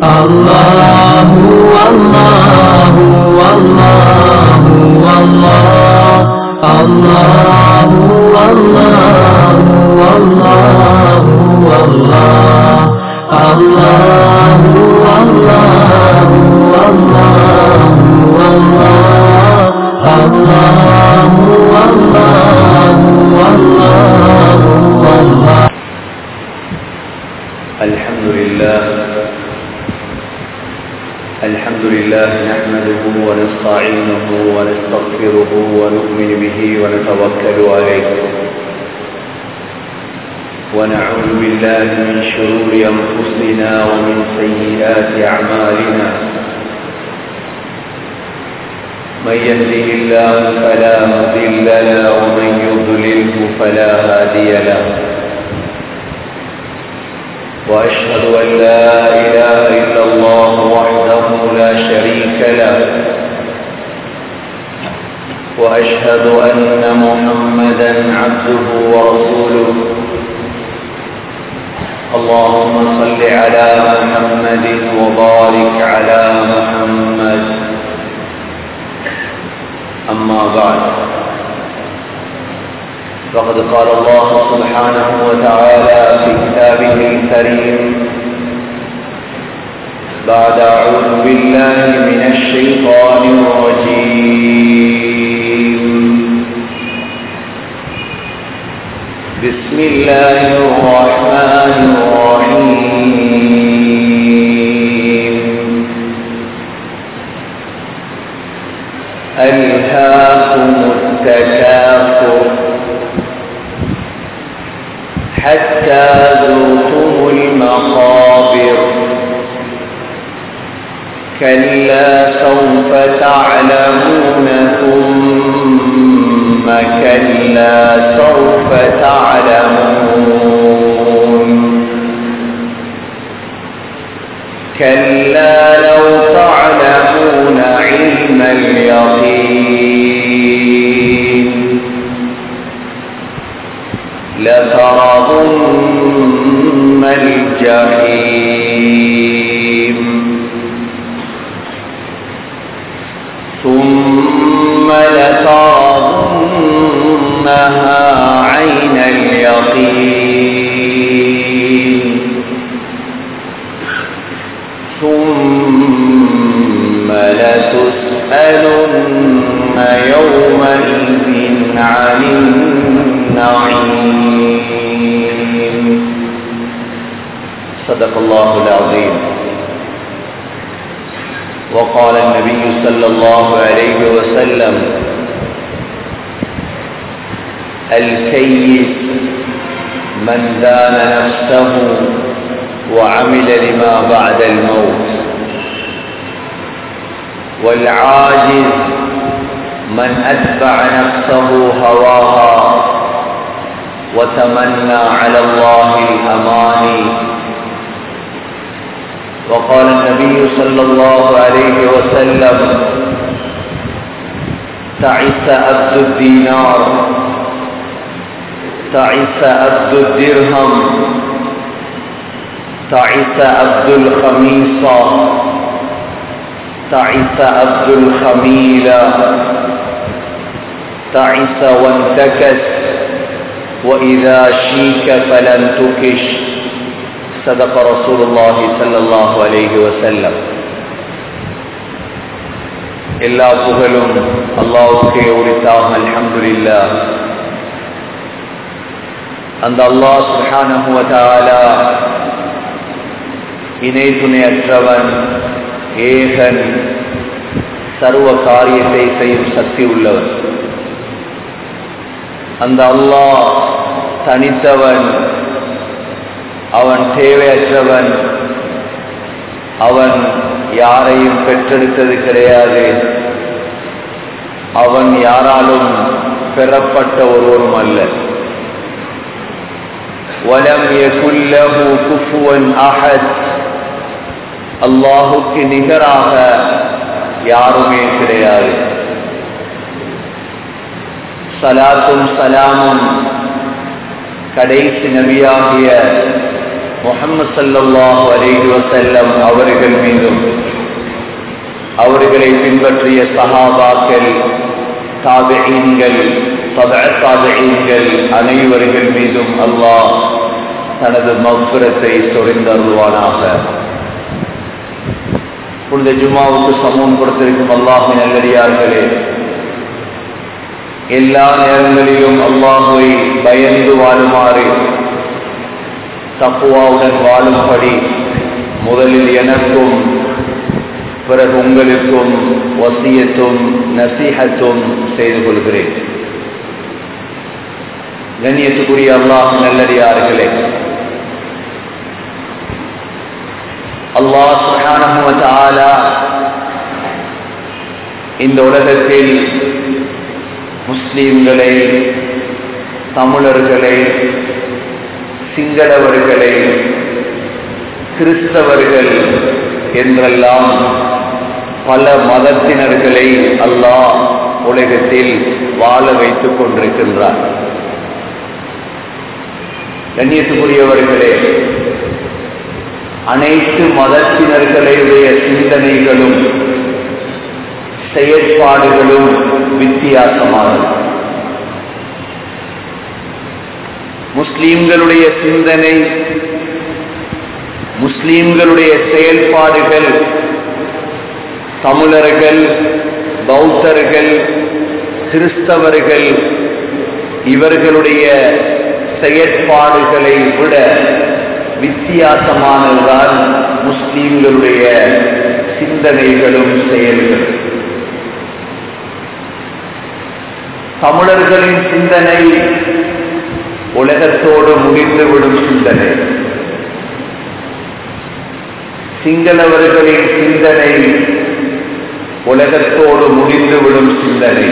الله والله والله والله الله والله والله والله الله والله والله والله الله والله والله والله الحمد لله الحمد لله نحمده ونستعينه ونستغفره ونؤمن به ونتوكل عليه ونعوذ بالله من شرور أنفسنا ومن سيئات أعمالنا من يهده الله فلا مضل له ومن يضلله فلا هادي له وأشهد أن لا إله إلا الله وحده لا شريك له وأشهد أن محمدا عبده ورسوله اللهم صل على محمد وبارك على محمد أما بعد فقد قال الله سبحانه وتعالى في كتابه الكريم بعد أعوذ بالله من الشيطان الرجيم بسم الله الرحمن الرحيم ألهاكم التكاثر حتى زرتم المقابر كلا سوف تعلمون ثم كلا سوف تعلمون كلا لو تعلمون علم اليقين لترضن الجحيم ثم لترضنها عين اليقين ثم لتسألن يومئذ عن النعيم صدق الله العظيم وقال النبي صلى الله عليه وسلم الكيس من دان نفسه وعمل لما بعد الموت والعاجز من أتبع نفسه هواها وتمنى على الله الأماني وقال النبي صلى الله عليه وسلم تعس عبد الدينار تعس عبد الدرهم تعس عبد الخميصة تعس عبد الخميلة تعس وانتكس وإذا شيك فلن تكش صدق رسول الله صلى الله عليه وسلم எல்லா புகழும் அல்லாவுக்கே உரித்தாக அல்ஹம்துலில்லா அந்த அல்லாஹ் சுப்ஹானஹு வ தஆலா இணை துணையற்றவன் ஏகன் சர்வ காரியத்தை செய்யும் சக்தி உள்ளவன் அந்த அல்லாஹ் தனித்தவன் அவன் தேவையற்றவன் அவன் யாரையும் பெற்றெடுத்தது கிடையாது அவன் யாராலும் பெறப்பட்ட ஒருவரும் அல்ல வலம் யகுல்லஹு குஃபுவன் அஹத் அல்லாஹுக்கு நிகராக யாருமே கிடையாது சலாத்தும் சலாமும் கடைசி நபியாகிய முகமது சல்லாஹு அலைஹி வசல்லம் அவர்கள் மீதும் அவர்களை பின்பற்றிய சஹாபாக்கள் தாபெயின்கள் தாபெயின்கள் அனைவர்கள் மீதும் அல்லாஹ் தனது மகுரத்தை சொரிந்தருள்வானாக புனித ஜுமாவுக்கு சமூகம் கொடுத்திருக்கும் அல்லாஹு நல்லடியார்களே எல்லா நேரங்களிலும் அல்லாஹுவை பயந்து வாழுமாறு தப்புவாவுடன் வாழும்படி முதலில் எனக்கும் பிறகு உங்களுக்கும் வசியத்தும் நசீகத்தும் செய்து கொள்கிறேன் கண்ணியத்துக்குரிய அல்லாஹ் நல்லடியார்களே அல்லாஹ் சுகானமுவத்தால இந்த உலகத்தில் முஸ்லீம்களை தமிழர்களை சிங்களவர்களை கிறிஸ்தவர்கள் என்றெல்லாம் பல மதத்தினர்களை அல்லாஹ் உலகத்தில் வாழ வைத்துக் கொண்டிருக்கின்றார் கண்ணியத்துக்குரியவர்களே அனைத்து மதத்தினர்களுடைய சிந்தனைகளும் செயற்பாடுகளும் வித்தியாசமானது முஸ்லீம்களுடைய சிந்தனை முஸ்லீம்களுடைய செயல்பாடுகள் தமிழர்கள் பௌத்தர்கள் கிறிஸ்தவர்கள் இவர்களுடைய செயற்பாடுகளை விட வித்தியாசமானதுதான் முஸ்லீம்களுடைய சிந்தனைகளும் செயல்களும் தமிழர்களின் சிந்தனை உலகத்தோடு முடிந்துவிடும் சிந்தனை சிங்களவர்களின் சிந்தனை உலகத்தோடு முடிந்துவிடும் சிந்தனை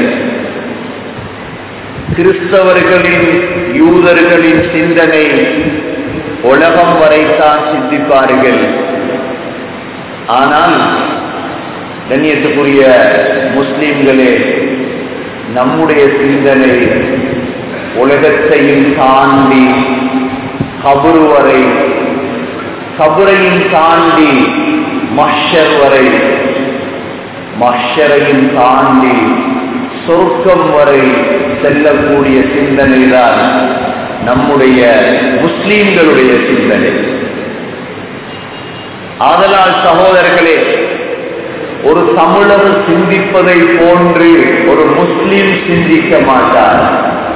கிறிஸ்தவர்களின் யூதர்களின் சிந்தனை உலகம் வரைத்தான் சிந்திப்பார்கள் ஆனால் கண்ணியத்துக்குரிய முஸ்லிம்களே நம்முடைய சிந்தனை உலகத்தையும் தாண்டி கபுரு வரை கபுரையும் தாண்டி மஷர் வரை மஷரையும் தாண்டி சொர்க்கம் வரை செல்லக்கூடிய சிந்தனை தான் நம்முடைய முஸ்லீம்களுடைய சிந்தனை ஆதலால் சகோதரர்களே ஒரு தமிழர் சிந்திப்பதை போன்று ஒரு முஸ்லீம் சிந்திக்க மாட்டார்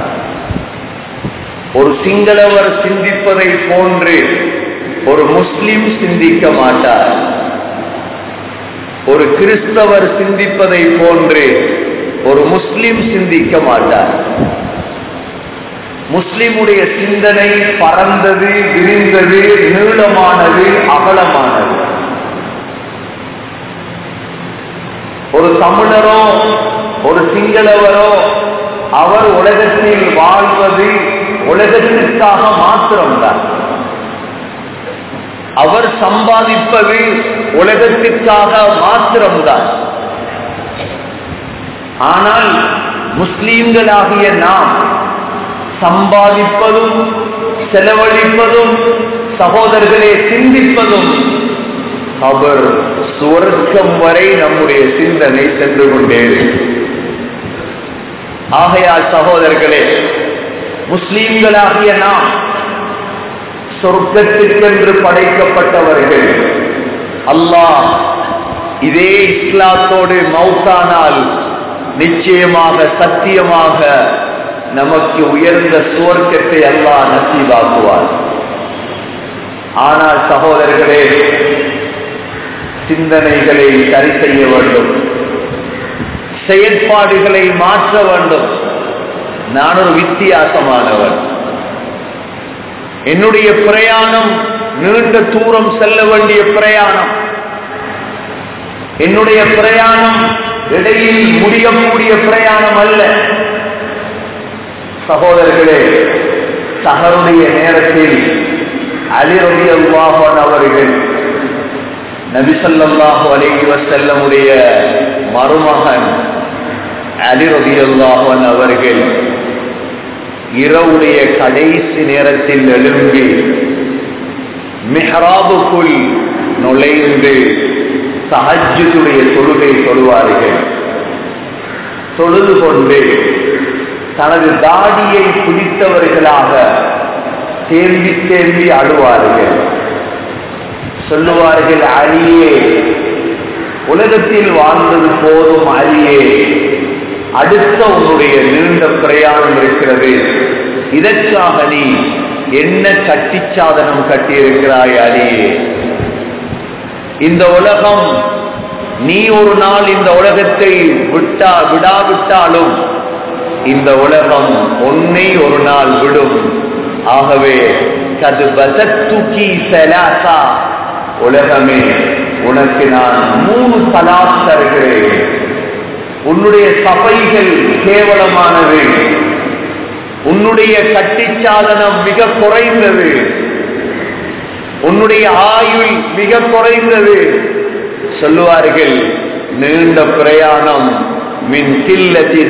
ஒரு சிங்களவர் சிந்திப்பதை போன்று ஒரு முஸ்லிம் சிந்திக்க மாட்டார் ஒரு கிறிஸ்தவர் சிந்திப்பதை போன்று ஒரு முஸ்லிம் சிந்திக்க மாட்டார் முஸ்லிமுடைய சிந்தனை பறந்தது விரிந்தது நீளமானது அகலமானது ஒரு தமிழரோ ஒரு சிங்களவரோ அவர் உலகத்தில் வாழ்வது உலகத்திற்காக மாத்திரம்தான் அவர் சம்பாதிப்பது உலகத்திற்காக மாத்திரம்தான் ஆனால் முஸ்லீம்களாகிய நாம் சம்பாதிப்பதும் செலவழிப்பதும் சகோதரர்களே சிந்திப்பதும் அவர் சுவர்க்கம் வரை நம்முடைய சிந்தனை சென்று கொண்டே ஆகையால் சகோதரர்களே முஸ்லீம்களாகிய நாம் சொர்க்கத்திற்கென்று படைக்கப்பட்டவர்கள் அல்லாஹ் இதே இஸ்லாத்தோடு மௌத்தானால் நிச்சயமாக சத்தியமாக நமக்கு உயர்ந்த சுவர்க்கத்தை அல்லாஹ் நசீவாக்குவார் ஆனால் சகோதரர்களே சிந்தனைகளை சரி செய்ய வேண்டும் செயற்பாடுகளை மாற்ற வேண்டும் நான் ஒரு வித்தியாசமானவன் என்னுடைய பிரயாணம் நீண்ட தூரம் செல்ல வேண்டிய பிரயாணம் என்னுடைய பிரயாணம் இடையில் முடியக்கூடிய பிரயாணம் அல்ல சகோதரர்களே சகருடைய நேரத்தில் அலிரபி அல்லாஹன் அவர்கள் நபிசல்லாஹு அலைஹி வசல்லமுடைய மருமகன் அலிரபி அல்லாஹன் அவர்கள் இரவுடைய கடைசி நேரத்தில் எழும்பி மெஹராபுக்குள் நுழைந்து சஹஜுடைய தொழுகை தொழுவார்கள் தொழுது கொண்டு தனது தாடியை பிடித்தவர்களாக தேம்பி தேம்பி அழுவார்கள் சொல்லுவார்கள் அலியே உலகத்தில் வாழ்ந்தது போதும் அலியே அடுத்த உன்னுடைய நீண்ட பிரயாணம் இருக்கிறது இதற்காக நீ என்ன கட்டிச்சாதனம் கட்டியிருக்கிறாய் அலியே இந்த உலகம் நீ ஒரு நாள் இந்த உலகத்தை விட்டா விடாவிட்டாலும் இந்த உலகம் உன்னை ஒரு நாள் விடும் ஆகவே கது பசத்துக்கி சலாசா உலகமே உனக்கு நான் மூணு சலாத் தருகிறேன் உன்னுடைய சபைகள் கேவலமானது உன்னுடைய கட்டிச்சாதனம் மிக குறைந்தது உன்னுடைய ஆயுள் மிக குறைந்தது சொல்லுவார்கள் நீண்ட பிரயாணம் மின் கில்லதி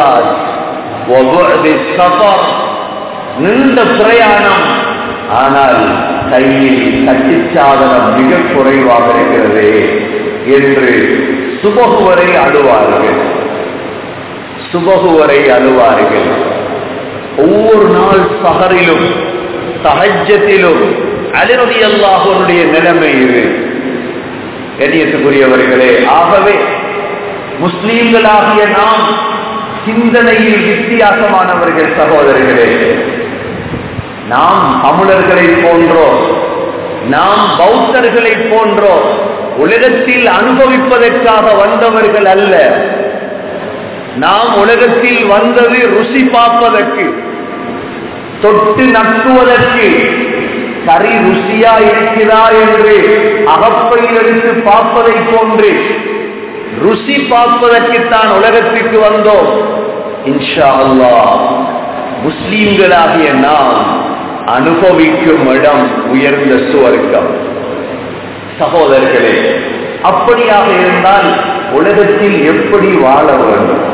சஃபர் நீண்ட பிரயாணம் ஆனால் கையில் கட்டிச்சாதனம் மிக குறைவாக இருக்கிறது என்று சுபகு வரை அழுவார்கள் சுபகு வரை அழுவார்கள் ஒவ்வொரு நாள் சகரிலும் சகஜத்திலும் அலிரதி அல்லாஹனுடைய நிலைமை இது கண்ணியத்துக்குரியவர்களே ஆகவே முஸ்லீம்களாகிய நாம் சிந்தனையில் வித்தியாசமானவர்கள் சகோதரர்களே நாம் தமிழர்களை போன்றோ நாம் பௌத்தர்களை போன்றோ உலகத்தில் அனுபவிப்பதற்காக வந்தவர்கள் அல்ல நாம் உலகத்தில் வந்தது ருசி பார்ப்பதற்கு தொட்டு நக்குவதற்கு கறி ருசியா இருக்கிறதா என்று அகப்பையில் எடுத்து பார்ப்பதை போன்று ருசி பார்ப்பதற்குத்தான் உலகத்திற்கு வந்தோம் இன்ஷா அல்லாஹ் முஸ்லீம்களாகிய நாம் அனுபவிக்கும் இடம் உயர்ந்த சுவர்க்கம் சகோதரர்களே அப்படியாக இருந்தால் உலகத்தில் எப்படி வாழ வேண்டும்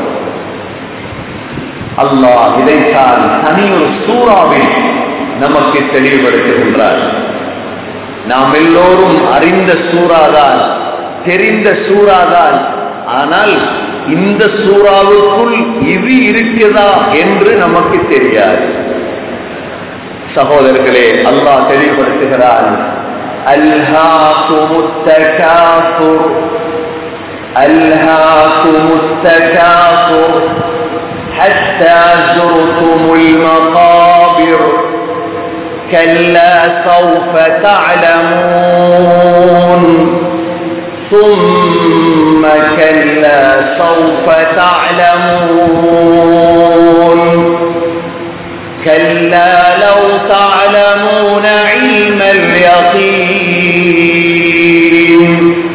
அல்லாஹ் இதைத்தான் தனி ஒரு சூறாவில் நமக்கு தெளிவுபடுத்துகின்றார் நாம் எல்லோரும் அறிந்த சூறாதான் தெரிந்த சூறாதான் ஆனால் இந்த சூறாவுக்குள் இது இருக்கிறதா என்று நமக்கு தெரியாது சகோதரர்களே அல்லாஹ் தெளிவுபடுத்துகிறான் அல்ஹாக்கும் التكاثر ألهاكم التكاثر حتى زرتم المقابر كلا سوف تعلمون ثم كلا سوف تعلمون كلا لو تعلمون علم اليقين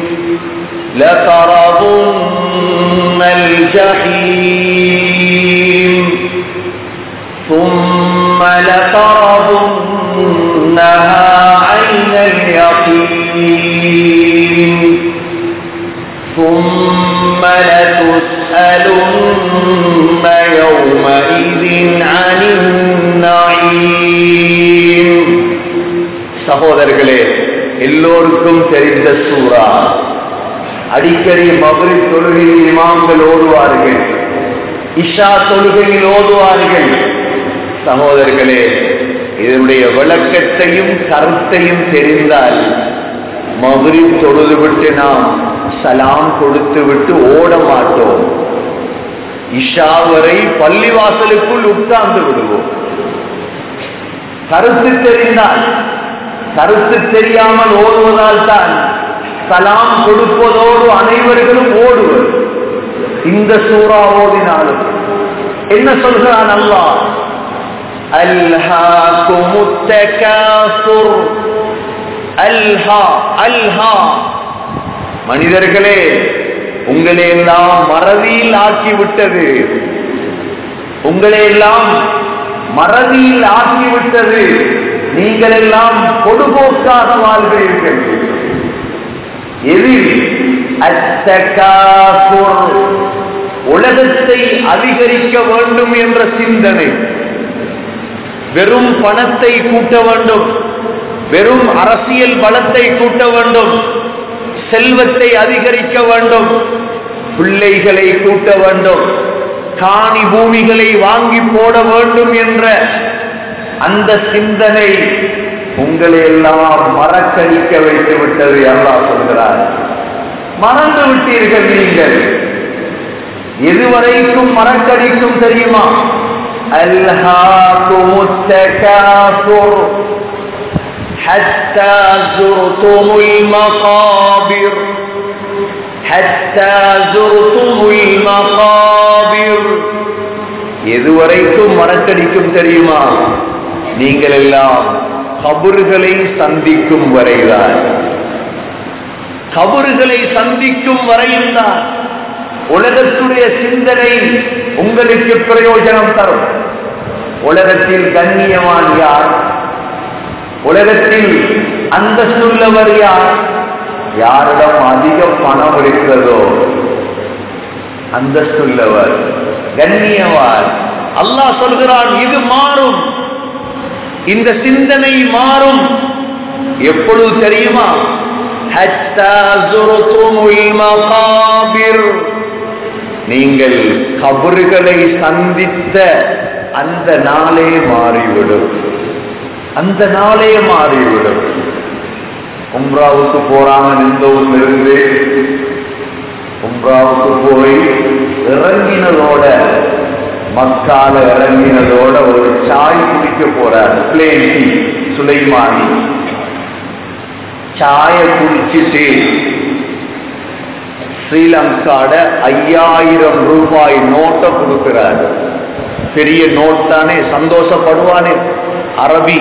لترضن الجحيم ثم لترضنها عين اليقين ثم لتسألن يومئذ عن النعيم சகோதரர்களே எல்லோருக்கும் தெரிந்த சூறா அடிக்கடி மபரி தொழுகையில் இமாம்கள் ஓதுவார்கள் இஷா தொழுகையில் ஓதுவார்கள் சகோதரர்களே இதனுடைய விளக்கத்தையும் கருத்தையும் தெரிந்தால் மபரி தொழுது விட்டு நாம் சலாம் கொடுத்து விட்டு ஓட மாட்டோம் இஷா வரை பள்ளிவாசலுக்குள் உட்கார்ந்து விடுவோம் கருத்து தெரிந்தால் கருத்து தெரியாமல் ஓடுவதால் தான் சலாம் கொடுப்பதோடு அனைவர்களும் ஓடுவர் இந்த சூறா ஓடினாலும் என்ன சொல்கிறான் அல்லாஹ் அல்ஹாக்குமுத் தகாசுர் அல்ஹா அல்ஹா மனிதர்களே உங்களை எல்லாம் மறதியில் ஆக்கிவிட்டது உங்களை எல்லாம் மறதியில் ஆக்கிவிட்டது நீங்கள் எல்லாம் பொதுபோக்காக வாழ்கிறீர்கள் எதில் அத்தகாசுர் உலகத்தை அதிகரிக்க வேண்டும் என்ற சிந்தனை வெறும் பணத்தை கூட்ட வேண்டும் வெறும் அரசியல் பலத்தை கூட்ட வேண்டும் செல்வத்தை அதிகரிக்க வேண்டும் பிள்ளைகளை கூட்ட வேண்டும் காணி பூமிகளை வாங்கி போட வேண்டும் என்ற அந்த சிந்தனை உங்களை எல்லாம் மறக்கடிக்க வைத்து விட்டது அல்லாஹ் சொல்கிறார் மறந்து விட்டீர்கள் நீங்கள் எதுவரைக்கும் மறக்கடிக்கும் தெரியுமா அல்ஹாக்குமுத்தகாசுர் حتى زرتم المقابر حتى زرتم المقابر எதுவரைக்கும் மறக்கடிக்கும் தெரியுமா நீங்கள் எல்லாம் கபறுகளை சந்திக்கும் வரைதான் கபறுகளை சந்திக்கும் வரையில்தான் உலகத்துடைய சிந்தனை உங்களுக்கு பிரயோஜனம் தரும் உலகத்தில் கண்ணியவான் யார் உலகத்தில் அந்தஸ்துள்ளவர் யார் யாரிடம் அதிக பணம் இருக்கிறதோ அந்தஸ்துள்ளவர் கண்ணியவான் அல்லாஹ் சொல்கிறான் இது மாறும் இந்த சிந்தனை மாறும் எப்பொழுது தெரியுமா حتى زرتم المقابر நீங்கள் கபறுகளை சந்தித்த அந்த நாளே மாறிவிடும் அந்த நாளே மாறிவிடும் உம்ராவுக்கு போறாங்க நின்றவும் இருந்து உம்ராவுக்கு போய் இறங்கினதோட மக்கால இறங்கினதோட ஒரு சாய் குடிக்க போறார் பிளேன் டீ சுலைமானி சாய குடிச்சிட்டு ஸ்ரீலங்காட ஐயாயிரம் ரூபாய் நோட்டை கொடுக்கிறார் பெரிய நோட் தானே சந்தோஷப்படுவானே அரபி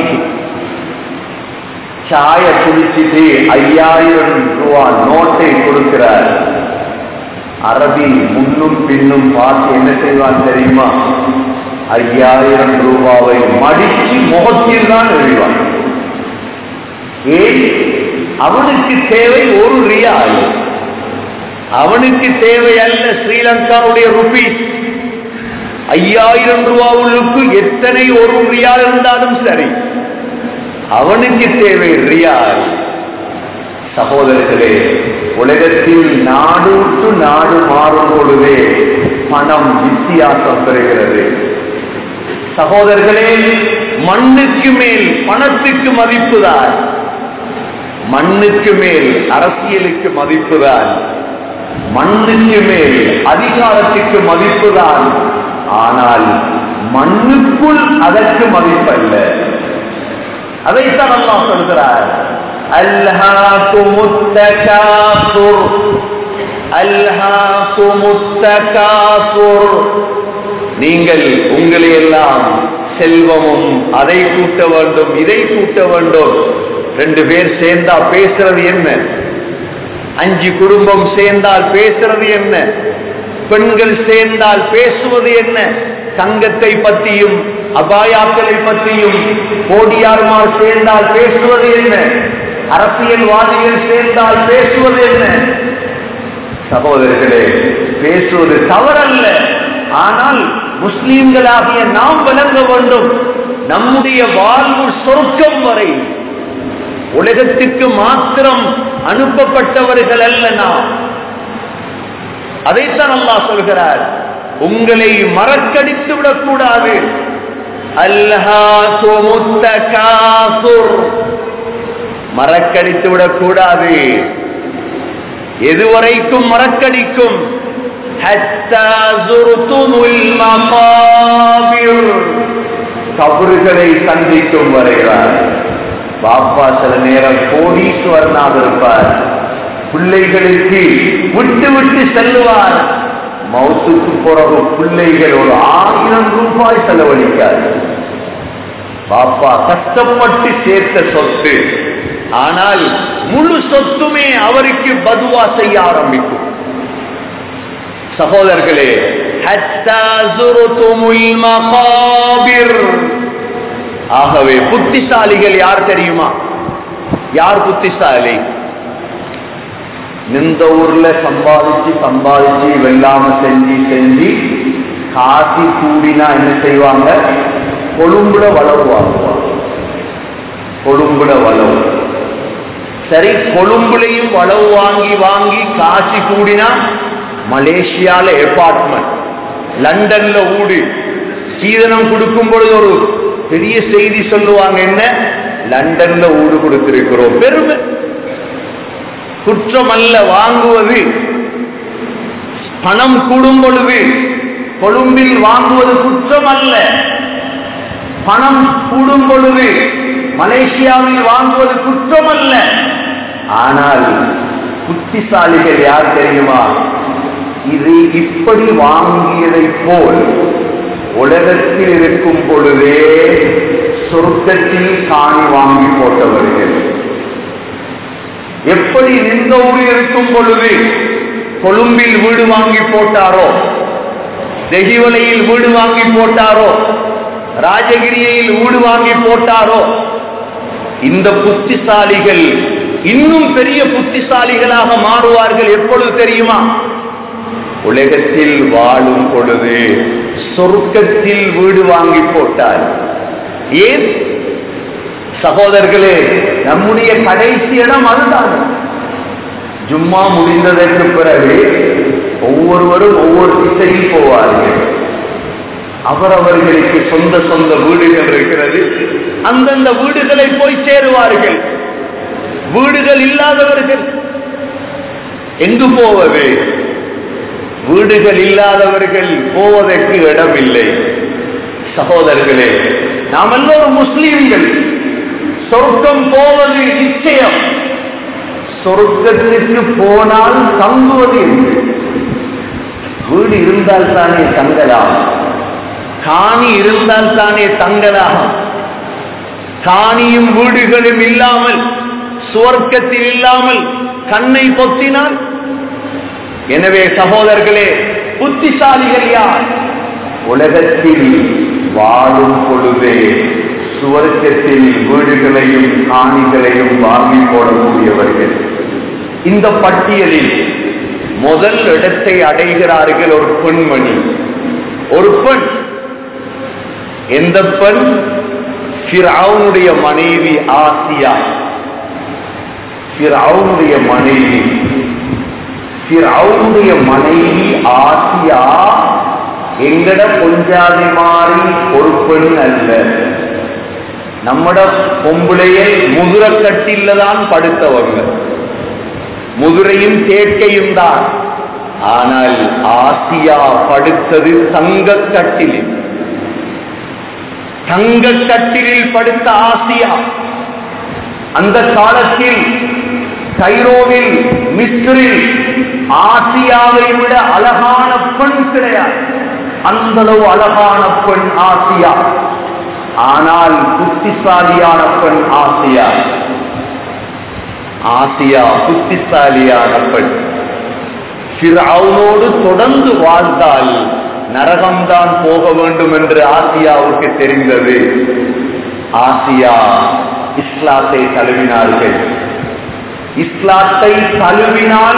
சாய குடிச்சிட்டு ஐயாயிரம் ரூபாய் நோட்டை கொடுக்கிறார் அரபி முன்னும் பின்னும் பார்த்து என்ன செய்வான் தெரியுமா ஐயாயிரம் ரூபாவை மடிச்சு முகத்தில் தான் எழுவான் ஏன் அவனுக்கு தேவை ஒரு ரியால் அவனுக்கு தேவை அல்ல ஸ்ரீலங்காவுடைய ருபீஸ் ஐயாயிரம் ரூபாவுக்கு எத்தனை ஒரு ரியால் இருந்தாலும் சரி அவனுக்கு தேவை ரியால் சகோதரர்களே உலகத்தில் நாடு விட்டு நாடு மாறும் பொழுதே பணம் வித்தியாசம் பெறுகிறது சகோதரர்களே மண்ணுக்கு மேல் பணத்துக்கு மதிப்புதான் மண்ணுக்கு மேல் அரசியலுக்கு மதிப்புதான் மண்ணுக்கு மேல் அதிகாரத்துக்கு மதிப்புதான் ஆனால் மண்ணுக்குள் அதற்கு மதிப்பல்ல அதைத்தான் அல்லாஹ் சொல்கிறார் அல்ஹாக்குமுத்தகாசுர் அல்ஹாக்குமுத்தகாசுர் நீங்கள் உங்களை எல்லாம் செல்வமும் அதை கூட்ட வேண்டும் இதை கூட்ட வேண்டும் ரெண்டு பேர் சேர்ந்தா பேசுறது என்ன அஞ்சு குடும்பம் சேர்ந்தால் பேசுறது என்ன பெண்கள் சேர்ந்தால் பேசுவது என்ன தங்கத்தை பற்றியும் அபாயாக்களை பற்றியும் கோடியார்மார் சேர்ந்தால் பேசுவது என்ன அரசியல்வாதிகள் சேர்ந்தால் பேசுவது என்ன சகோதரர்களே பேசுவது தவறல்ல ஆனால் முஸ்லீம்களாகிய நாம் விளங்க வேண்டும் நம்முடைய வாழ்வு சொர்க்கம் வரை உலகத்திற்கு மாத்திரம் அனுப்பப்பட்டவர்கள் அல்ல நாம் அதைத்தான் அல்லாஹ் சொல்கிறார் உங்களை மறக்கடித்து விடக்கூடாது அல்லாஹ் மறக்கடித்து விடக்கூடாது எதுவரைக்கும் மறக்கடிக்கும் حتى زرتم المقابر கபறுகளை சந்திக்கும் வரைவார் பாப்பா சில நேரம் கோடீஸ்வரனாக இருப்பார் பிள்ளைகளுக்கு விட்டு விட்டு செல்லுவார் மௌத்துக்கு பிறகு பிள்ளைகள் ஒரு ஆயிரம் ரூபாய் செலவழிக்காது பாப்பா கஷ்டப்பட்டு சேர்த்த சொத்து ஆனால் முழு சொத்துமே அவருக்கு பதுவா செய்ய ஆரம்பிக்கும் சகோதரர்களே حتى زرتم المقابر ஆகவே புத்திசாலிகள் யார் தெரியுமா யார் புத்திசாலி நின்ற ஊர்ல சம்பாதிச்சு சம்பாதிச்சு வெள்ளாம செஞ்சு செஞ்சு காசி கூடினா என்ன செய்வாங்க கொழும்புல வளர்வு வாங்குவாங்க கொழும்புல வளவு சரி கொழும்புலையும் வளவு வாங்கி வாங்கி காசி கூடினா மலேசியால அபார்ட்மெண்ட் லண்டன்ல ஊடு சீதனம் கொடுக்கும் பொழுது ஒரு பெரிய செய்தி சொல்லுவாங்க என்ன லண்டன்ல ஊடு கொடுத்திருக்கிறோம் பெருமை குற்றம் அல்ல வாங்குவது பணம் கூடும் பொழுது கொழும்பில் வாங்குவது குற்றம் அல்ல பணம் கூடும் பொழுது மலேசியாவில் வாங்குவது குற்றம் அல்ல ஆனால் புத்திசாலிகள் யார் தெரியுமா இது இப்படி வாங்கியதை போல் உலகத்தில் இருக்கும் பொழுதே சொர்க்கத்தில் காணி வாங்கி போட்டவர்கள் எப்படி நின்றோடு இருக்கும் பொழுது கொழும்பில் வீடு வாங்கி போட்டாரோ தெகிவலையில் வீடு வாங்கி போட்டாரோ ராஜகிரியில் வீடு வாங்கி போட்டாரோ இந்த புத்திசாலிகள் இன்னும் பெரிய புத்திசாலிகளாக மாறுவார்கள் எப்பொழுது தெரியுமா உலகத்தில் வாழும் பொழுது சொர்க்கத்தில் வீடு வாங்கி போட்டார் ஏன் சகோதரர்களே நம்முடைய கடைசி இடம் அதுதான் ஜும்மா முடிந்ததற்கு பிறகு ஒவ்வொருவரும் ஒவ்வொரு திசையில் போவார்கள் அவரவர்களுக்கு சொந்த சொந்த வீடுகள் இருக்கிறது அந்தந்த வீடுகளை போய் சேருவார்கள் வீடுகள் இல்லாதவர்கள் எங்கு போவது வீடுகள் இல்லாதவர்கள் போவதற்கு இடமில்லை சகோதரர்களே நாம் எல்லோரும் முஸ்லீம்கள் சொர்க்கம் போவது நிச்சயம் சொர்க்கத்திற்கு போனால் தங்குவது என்று வீடு இருந்தால் தானே தங்கலாம் காணி இருந்தால் தானே தங்கலாம் காணியும் வீடுகளும் இல்லாமல் சுவர்க்கத்தில் இல்லாமல் கண்ணை பொத்தினால் எனவே சகோதரர்களே புத்திசாலிகள் யார் உலகத்தில் வாழும் பொழுதே சுவர்க்கத்தில் வீடுகளையும் காணிகளையும் வாங்கி போடக்கூடியவர்கள் இந்த பட்டியலில் முதல் இடத்தை அடைகிறார்கள் ஒரு பெண்மணி ஒரு பெண் எந்த பெண் ஃபிரௌனுடைய மனைவி ஆசியா ஃபிரௌனுடைய மனைவி ஃபிரௌனுடைய மனைவி ஆசியா எங்கட கொஞ்சாதி மாறி ஒரு பெண் அல்ல நம்மட பொம்புளையை முதுரக்கட்டில தான் படுத்தவங்க முதுரையும் தேட்டையும் தான் ஆனால் ஆசியா படுத்தது தங்கக்கட்டிலில் தங்கக்கட்டிலில் படுத்த ஆசியா அந்த காலத்தில் கைரோவில் மிஸ்ரில் ஆசியாவை விட அழகான பெண் கிடையாது அந்த அளவு அழகான பெண் ஆசியா ஆனால் புத்திசாலியான பெண் ஆசியா ஆசியா புத்திசாலியான பெண் அவனோடு தொடர்ந்து வாழ்ந்தால் நரகம்தான் போக வேண்டும் என்று ஆசியாவுக்கு தெரிந்தது ஆசியா இஸ்லாத்தை தழுவினார்கள் இஸ்லாத்தை தழுவினால்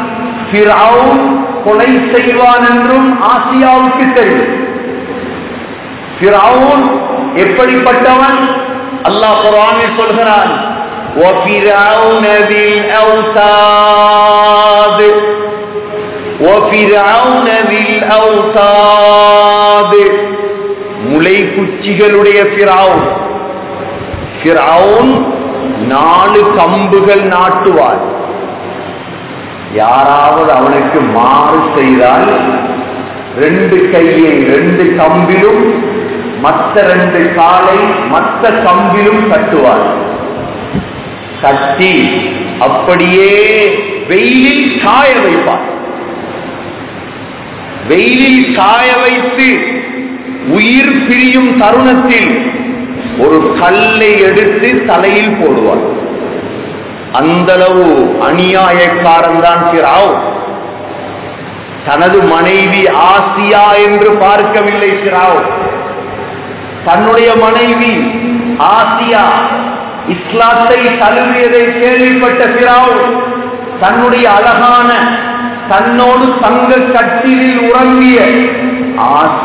கொலை செய்வான் என்றும் ஆசியாவுக்கு தெரியும் ஃபிரௌன் எப்படிப்பட்டவன் அல்லாஹ் குர்ஆனில் சொல்கிறான் وَفِرْعَوْنَ ذِي الْأَوْتَادِ وَفِرْعَوْنَ ذِي الْأَوْتَادِ முளை குச்சிகளுடைய ஃபிரௌன் ஃபிரௌன் நாலு கம்புகள் நாட்டுவார் யாராவது அவனுக்கு மாறு செய்தால் ரெண்டு கையை ரெண்டு கம்பிலும் மற்ற ரெண்டு காலை மற்ற கம்பிலும் கட்டுவார் கட்டி அப்படியே வெயிலில் காய வைப்பார் வெயிலில் காய வைத்து உயிர் பிரியும் தருணத்தில் ஒரு கல்லை எடுத்து தலையில் போடுவார் அந்தளவு அநியாயக்காரன் தான் பிராவ் தனது மனைவி ஆசியா என்று பார்க்கவில்லை பிராவ் தன்னுடைய மனைவி ஆசியா இஸ்லாத்தை தழுவியதை கேள்விப்பட்ட பிராவ் தன்னுடைய அழகான தன்னோடு தங்க கட்டிலில் உறங்கிய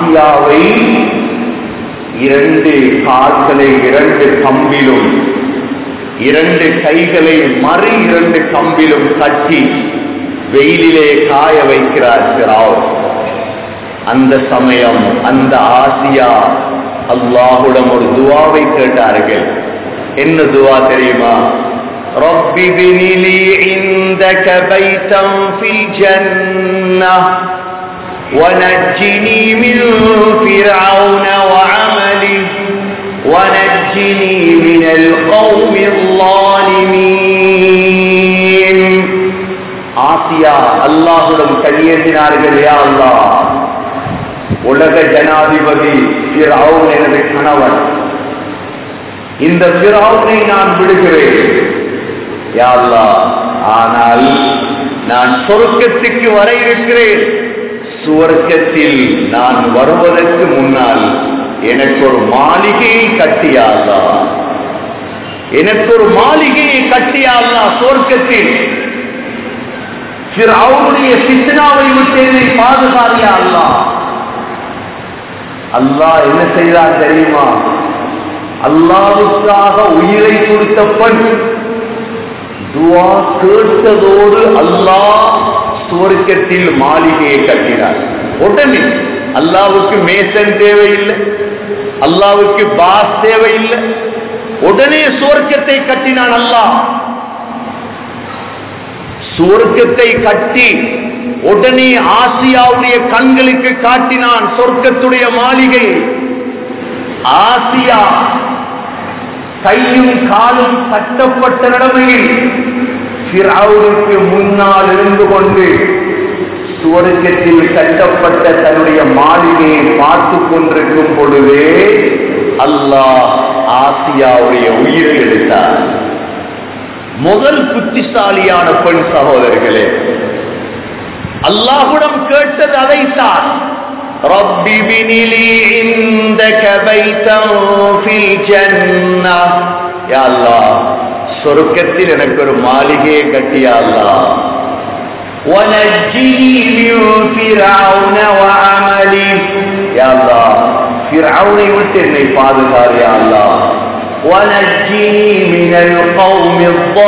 ஆசியாவை இரண்டு கால்களை இரண்டு கம்பிலும் இரண்டு கைகளை மறு இரண்டு கம்பிலும் கட்டி வெயிலிலே காய வைக்கிறார் பிராவ் அந்த சமயம் அந்த ஆசியா அல்லாஹுடம் ஒரு துவாவை கேட்டார்கள் என்ன துவா தெரியுமா رب ابن لي عندك بيتا في الجنة ونجني من فرعون وعمله ونجني من القوم الظالمين ஆசியா அல்லாஹுடன் கையேந்தினார்கள் யா அல்லாஹ் உலக ஜனாதிபதி ஃபிரௌன் எனது கணவன் இந்த ஃபிரௌனை நான் விடுகிறேன் யா அல்லாஹ் ஆனால் நான் சொர்க்கத்துக்கு வர இருக்கிறேன் சுவர்க்கத்தில் நான் வருவதற்கு முன்னால் எனக்கு ஒரு மாளிகையை கட்டியாதா எனக்கு ஒரு மாளிகையை கட்டியாதா சொர்க்கத்தில் அவருடைய சித்தனாவை விட்டு என்னை பாதுகாரியா அல்லா அல்லாஹ் என்ன செய்தார் தெரியுமா அல்லாவுக்காக உயிரை கொடுத்த பெண் துவா கேட்டதோடு அல்லாஹ் சுவர்க்கத்தில் மாளிகையை கட்டினார் உடனே அல்லாவுக்கு மேசன் தேவையில்லை அல்லாவுக்கு பாஸ் தேவையில்லை உடனே சுவர்க்கத்தை கட்டினான் அல்லாஹ் சுவர்க்கத்தை கட்டி உடனே ஆசியாவுடைய கண்களுக்கு காட்டினான் சொர்க்கத்துடைய மாளிகை ஆசியா கையும் காலும் கட்டப்பட்ட நிலைமையில் பிறவுக்கு முன்னால் இருந்து கொண்டு சுவர்க்கத்தில் கட்டப்பட்ட தன்னுடைய மாளிகையை பார்த்து கொண்டிருக்கும் பொழுதே அல்லாஹ் ஆசியாவுடைய உயிரை எடுத்தார் முதல் புத்திசாலியான பெண் சகோதரர்களே அல்லாஹுடம் கேட்டது அதைத்தான் رب ابن لي عندك بيتا في الجنة يا الله சொர்க்கத்தில் எனக்கு ஒரு மாளிகையை கட்டியா அல்லாஹ் ونجني من فرعون وعمله يا الله فرعونை விட்டு என்னை பாதுகார் يا الله ونجني من القوم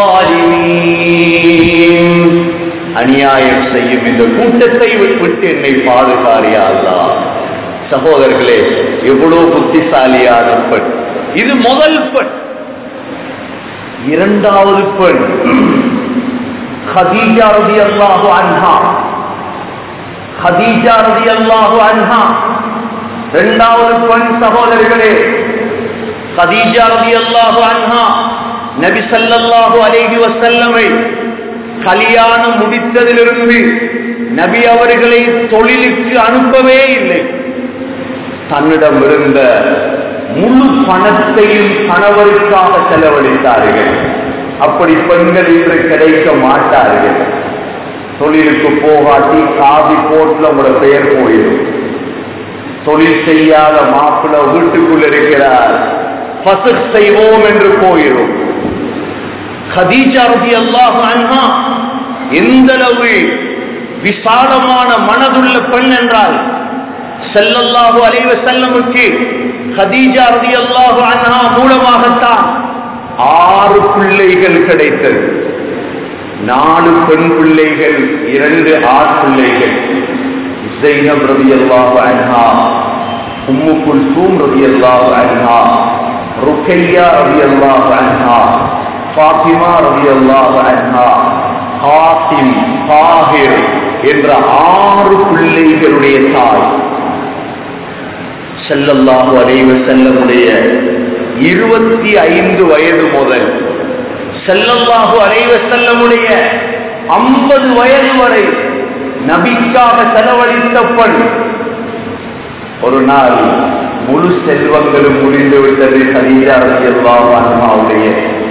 الظالمين அநியாயம் செய்யும் இந்த கூட்டத்தை விட்டு என்னை பாதுகாரியா அல்லா சகோதரர்களே எவ்வளவு புத்திசாலியான பெண் இது முதல் பெண் இரண்டாவது பெண் ஹதீஜா ரதி அல்லாஹு அன்ஹா ஹதீஜா ரதி அல்லாஹு அன்ஹா இரண்டாவது பெண் சகோதரர்களே ஹதீஜா ரதி அல்லாஹு அன்ஹா நபி ஸல்லல்லாஹு அலைஹி வஸல்லமை கல்யாணம் முடித்ததிலிருந்து நபி அவர்களை தொழிலுக்கு அனுப்பவே இல்லை தன்னிடம் இருந்த முழு பணத்தையும் கணவருக்காக செலவழித்தார்கள் அப்படி பெண்கள் இன்று கிடைக்க மாட்டார்கள் தொழிலுக்கு போகாட்டி காதி போட்டுல உங்களோட பெயர் போயிடும் தொழில் செய்யாத மாப்பிள்ள வீட்டுக்குள் இருக்கிறார் பசு செய்வோம் என்று போயிடும் ஹதீஜா ரதி அல்லாஹ் அன்ஹா எந்த அளவு விசாலமான மனதுள்ள பெண் என்றால் செல்லல்லாஹு அலைவ செல்லமுக்கு ஹதீஜா ரதி அல்லாஹு அன்ஹா மூலமாகத்தான் ஆறு பிள்ளைகள் கிடைத்தது நாலு பெண் பிள்ளைகள் இரண்டு ஆண் பிள்ளைகள் ஜெய்னப் ரதி அல்லாஹு அன்ஹா உம்மு குல்சூம் ரதி அல்லாஹு அன்ஹா ருக்கையா ரதி அல்லாஹு அன்ஹா ஃபாத்திமா ரலியல்லாஹு அன்ஹா காசிம் தாஹிர் என்ற ஆறு பிள்ளைகளுடைய தாய் செல்லல்லாஹு அலைவ செல்லமுடைய இருபத்தி ஐந்து வயது முதல் செல்லல்லாஹு அலைவ செல்லமுடைய ஐம்பது வயது வரை நபிக்காக செலவழித்த பெண் ஒரு நாள் முழு செல்வங்களும் முடிந்து விட்டது ஹதீஜா ரலியல்லாஹு அன்ஹாவுடைய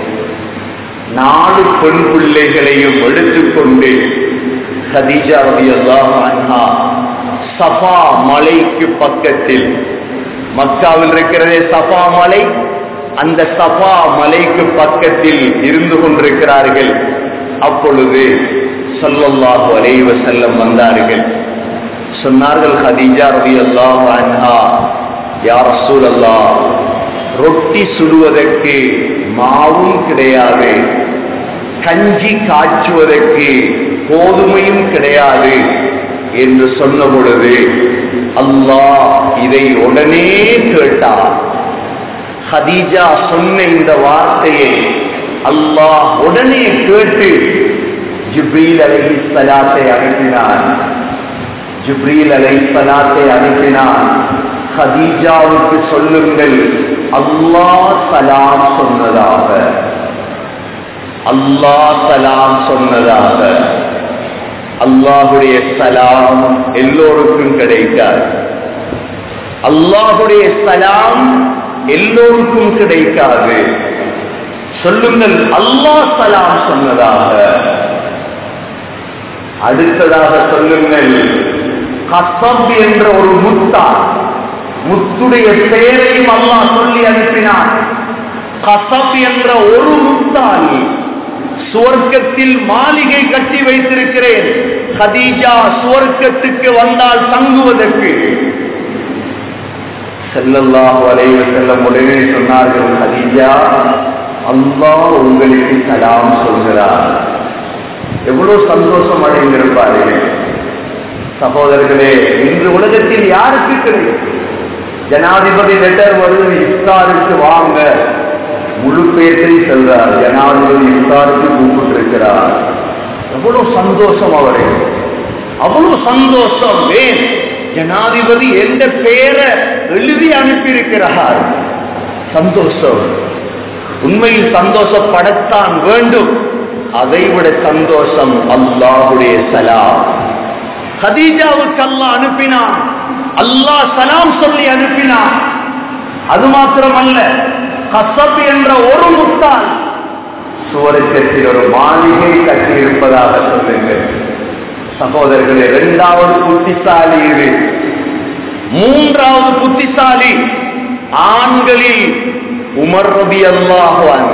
நாலு பெண் பிள்ளைகளையும் எடுத்துக்கொண்டு ஹதீஜா ரலியல்லாஹு அன்ஹா சஃபா மலைக்கு பக்கத்தில் மக்காவில் இருக்கிறதே சஃபா மலை அந்த சஃபா மலைக்கு பக்கத்தில் இருந்து கொண்டிருக்கிறார்கள் அப்பொழுது ஸல்லல்லாஹு அலைஹி வஸல்லம் வந்தார்கள் சொன்னார்கள் ஹதீஜா ரலியல்லாஹு அன்ஹா யா ரசூலல்லாஹ் ரொட்டி சுடுவதற்கு மாவும் கிடையாது கஞ்சி காய்ச்சுவதற்கு கோதுமையும் கிடையாது என்று சொன்ன பொழுது அல்லாஹ் இதை உடனே கேட்டார் ஹதீஜா சொன்ன இந்த வார்த்தையை அல்லாஹ் உடனே கேட்டு ஜிப்ரீல் அலைஹி ஸலாத்தை அனுப்பினான் ஜிப்ரீல் அலைஹி ஸலாத்தை அனுப்பினான் ஹதீஜாவுக்கு சொல்லுங்கள் அல்லாஹ் சலாம் சொன்னதாக அல்லாஹ் சலாம் சொன்னதாக அல்லாஹுடைய சலாம் எல்லோருக்கும் கிடைக்காது அல்லாஹுடைய சலாம் எல்லோருக்கும் கிடைக்காது சொல்லுங்கள் அல்லாஹ் சலாம் சொன்னதாக அடுத்ததாக சொல்லுங்கள் கசப் என்ற ஒரு முத்தா முத்துடைய பெயரையும் அல்லாஹ் சொல்லி அனுப்பினான் கசப் என்ற ஒரு முத்தால் சுவர்க்கத்தில் மாளிகை கட்டி வைத்திருக்கிறேன் ஹதீஜா சுவர்க்கத்துக்கு வந்தால் தங்குவதற்கு செல்லல்லாஹு அலைஹி செல்லம் உடனே சொன்னார்கள் ஹதீஜா அல்லாஹ் உங்களுக்கு சலாம் சொல்கிறார் எவ்வளவு சந்தோஷம் அடைந்திருப்பார்கள் சகோதரர்களே இன்று உலகத்தில் யாருக்கு கிடைக்கும் ஜனாதிபதி லெட்டர் வருது இஃப்தாருக்கு வாங்க முழு பேர்த்தை செல்றார் ஜனாதிபதி இஃப்தாருக்கு கூப்பிட்டிருக்கிறார் எவ்வளவு சந்தோஷம் அவரே அவ்வளவு சந்தோஷம் ஏன் ஜனாதிபதி எந்த பெயரை எழுதி அனுப்பியிருக்கிறார் சந்தோஷம் உண்மையில் சந்தோஷப்படத்தான் வேண்டும் அதைவிட சந்தோஷம் அல்லாஹுடைய சலாம் ஹதீஜாவுக்கு அல்லாஹ் அனுப்பினான் அல்லாஹ் சலாம் சொல்லி அனுப்பினான் அது மாத்திரமல்ல கசப் என்ற ஒரு முத்தால் சுவருக்கத்தில் ஒரு மாளிகை கட்டியிருப்பதாக சொல்லுங்கள் சகோதரர்களே இரண்டாவது புத்திசாலி இது மூன்றாவது புத்திசாலி ஆண்களில் உமர் ரபி அல்லாஹான்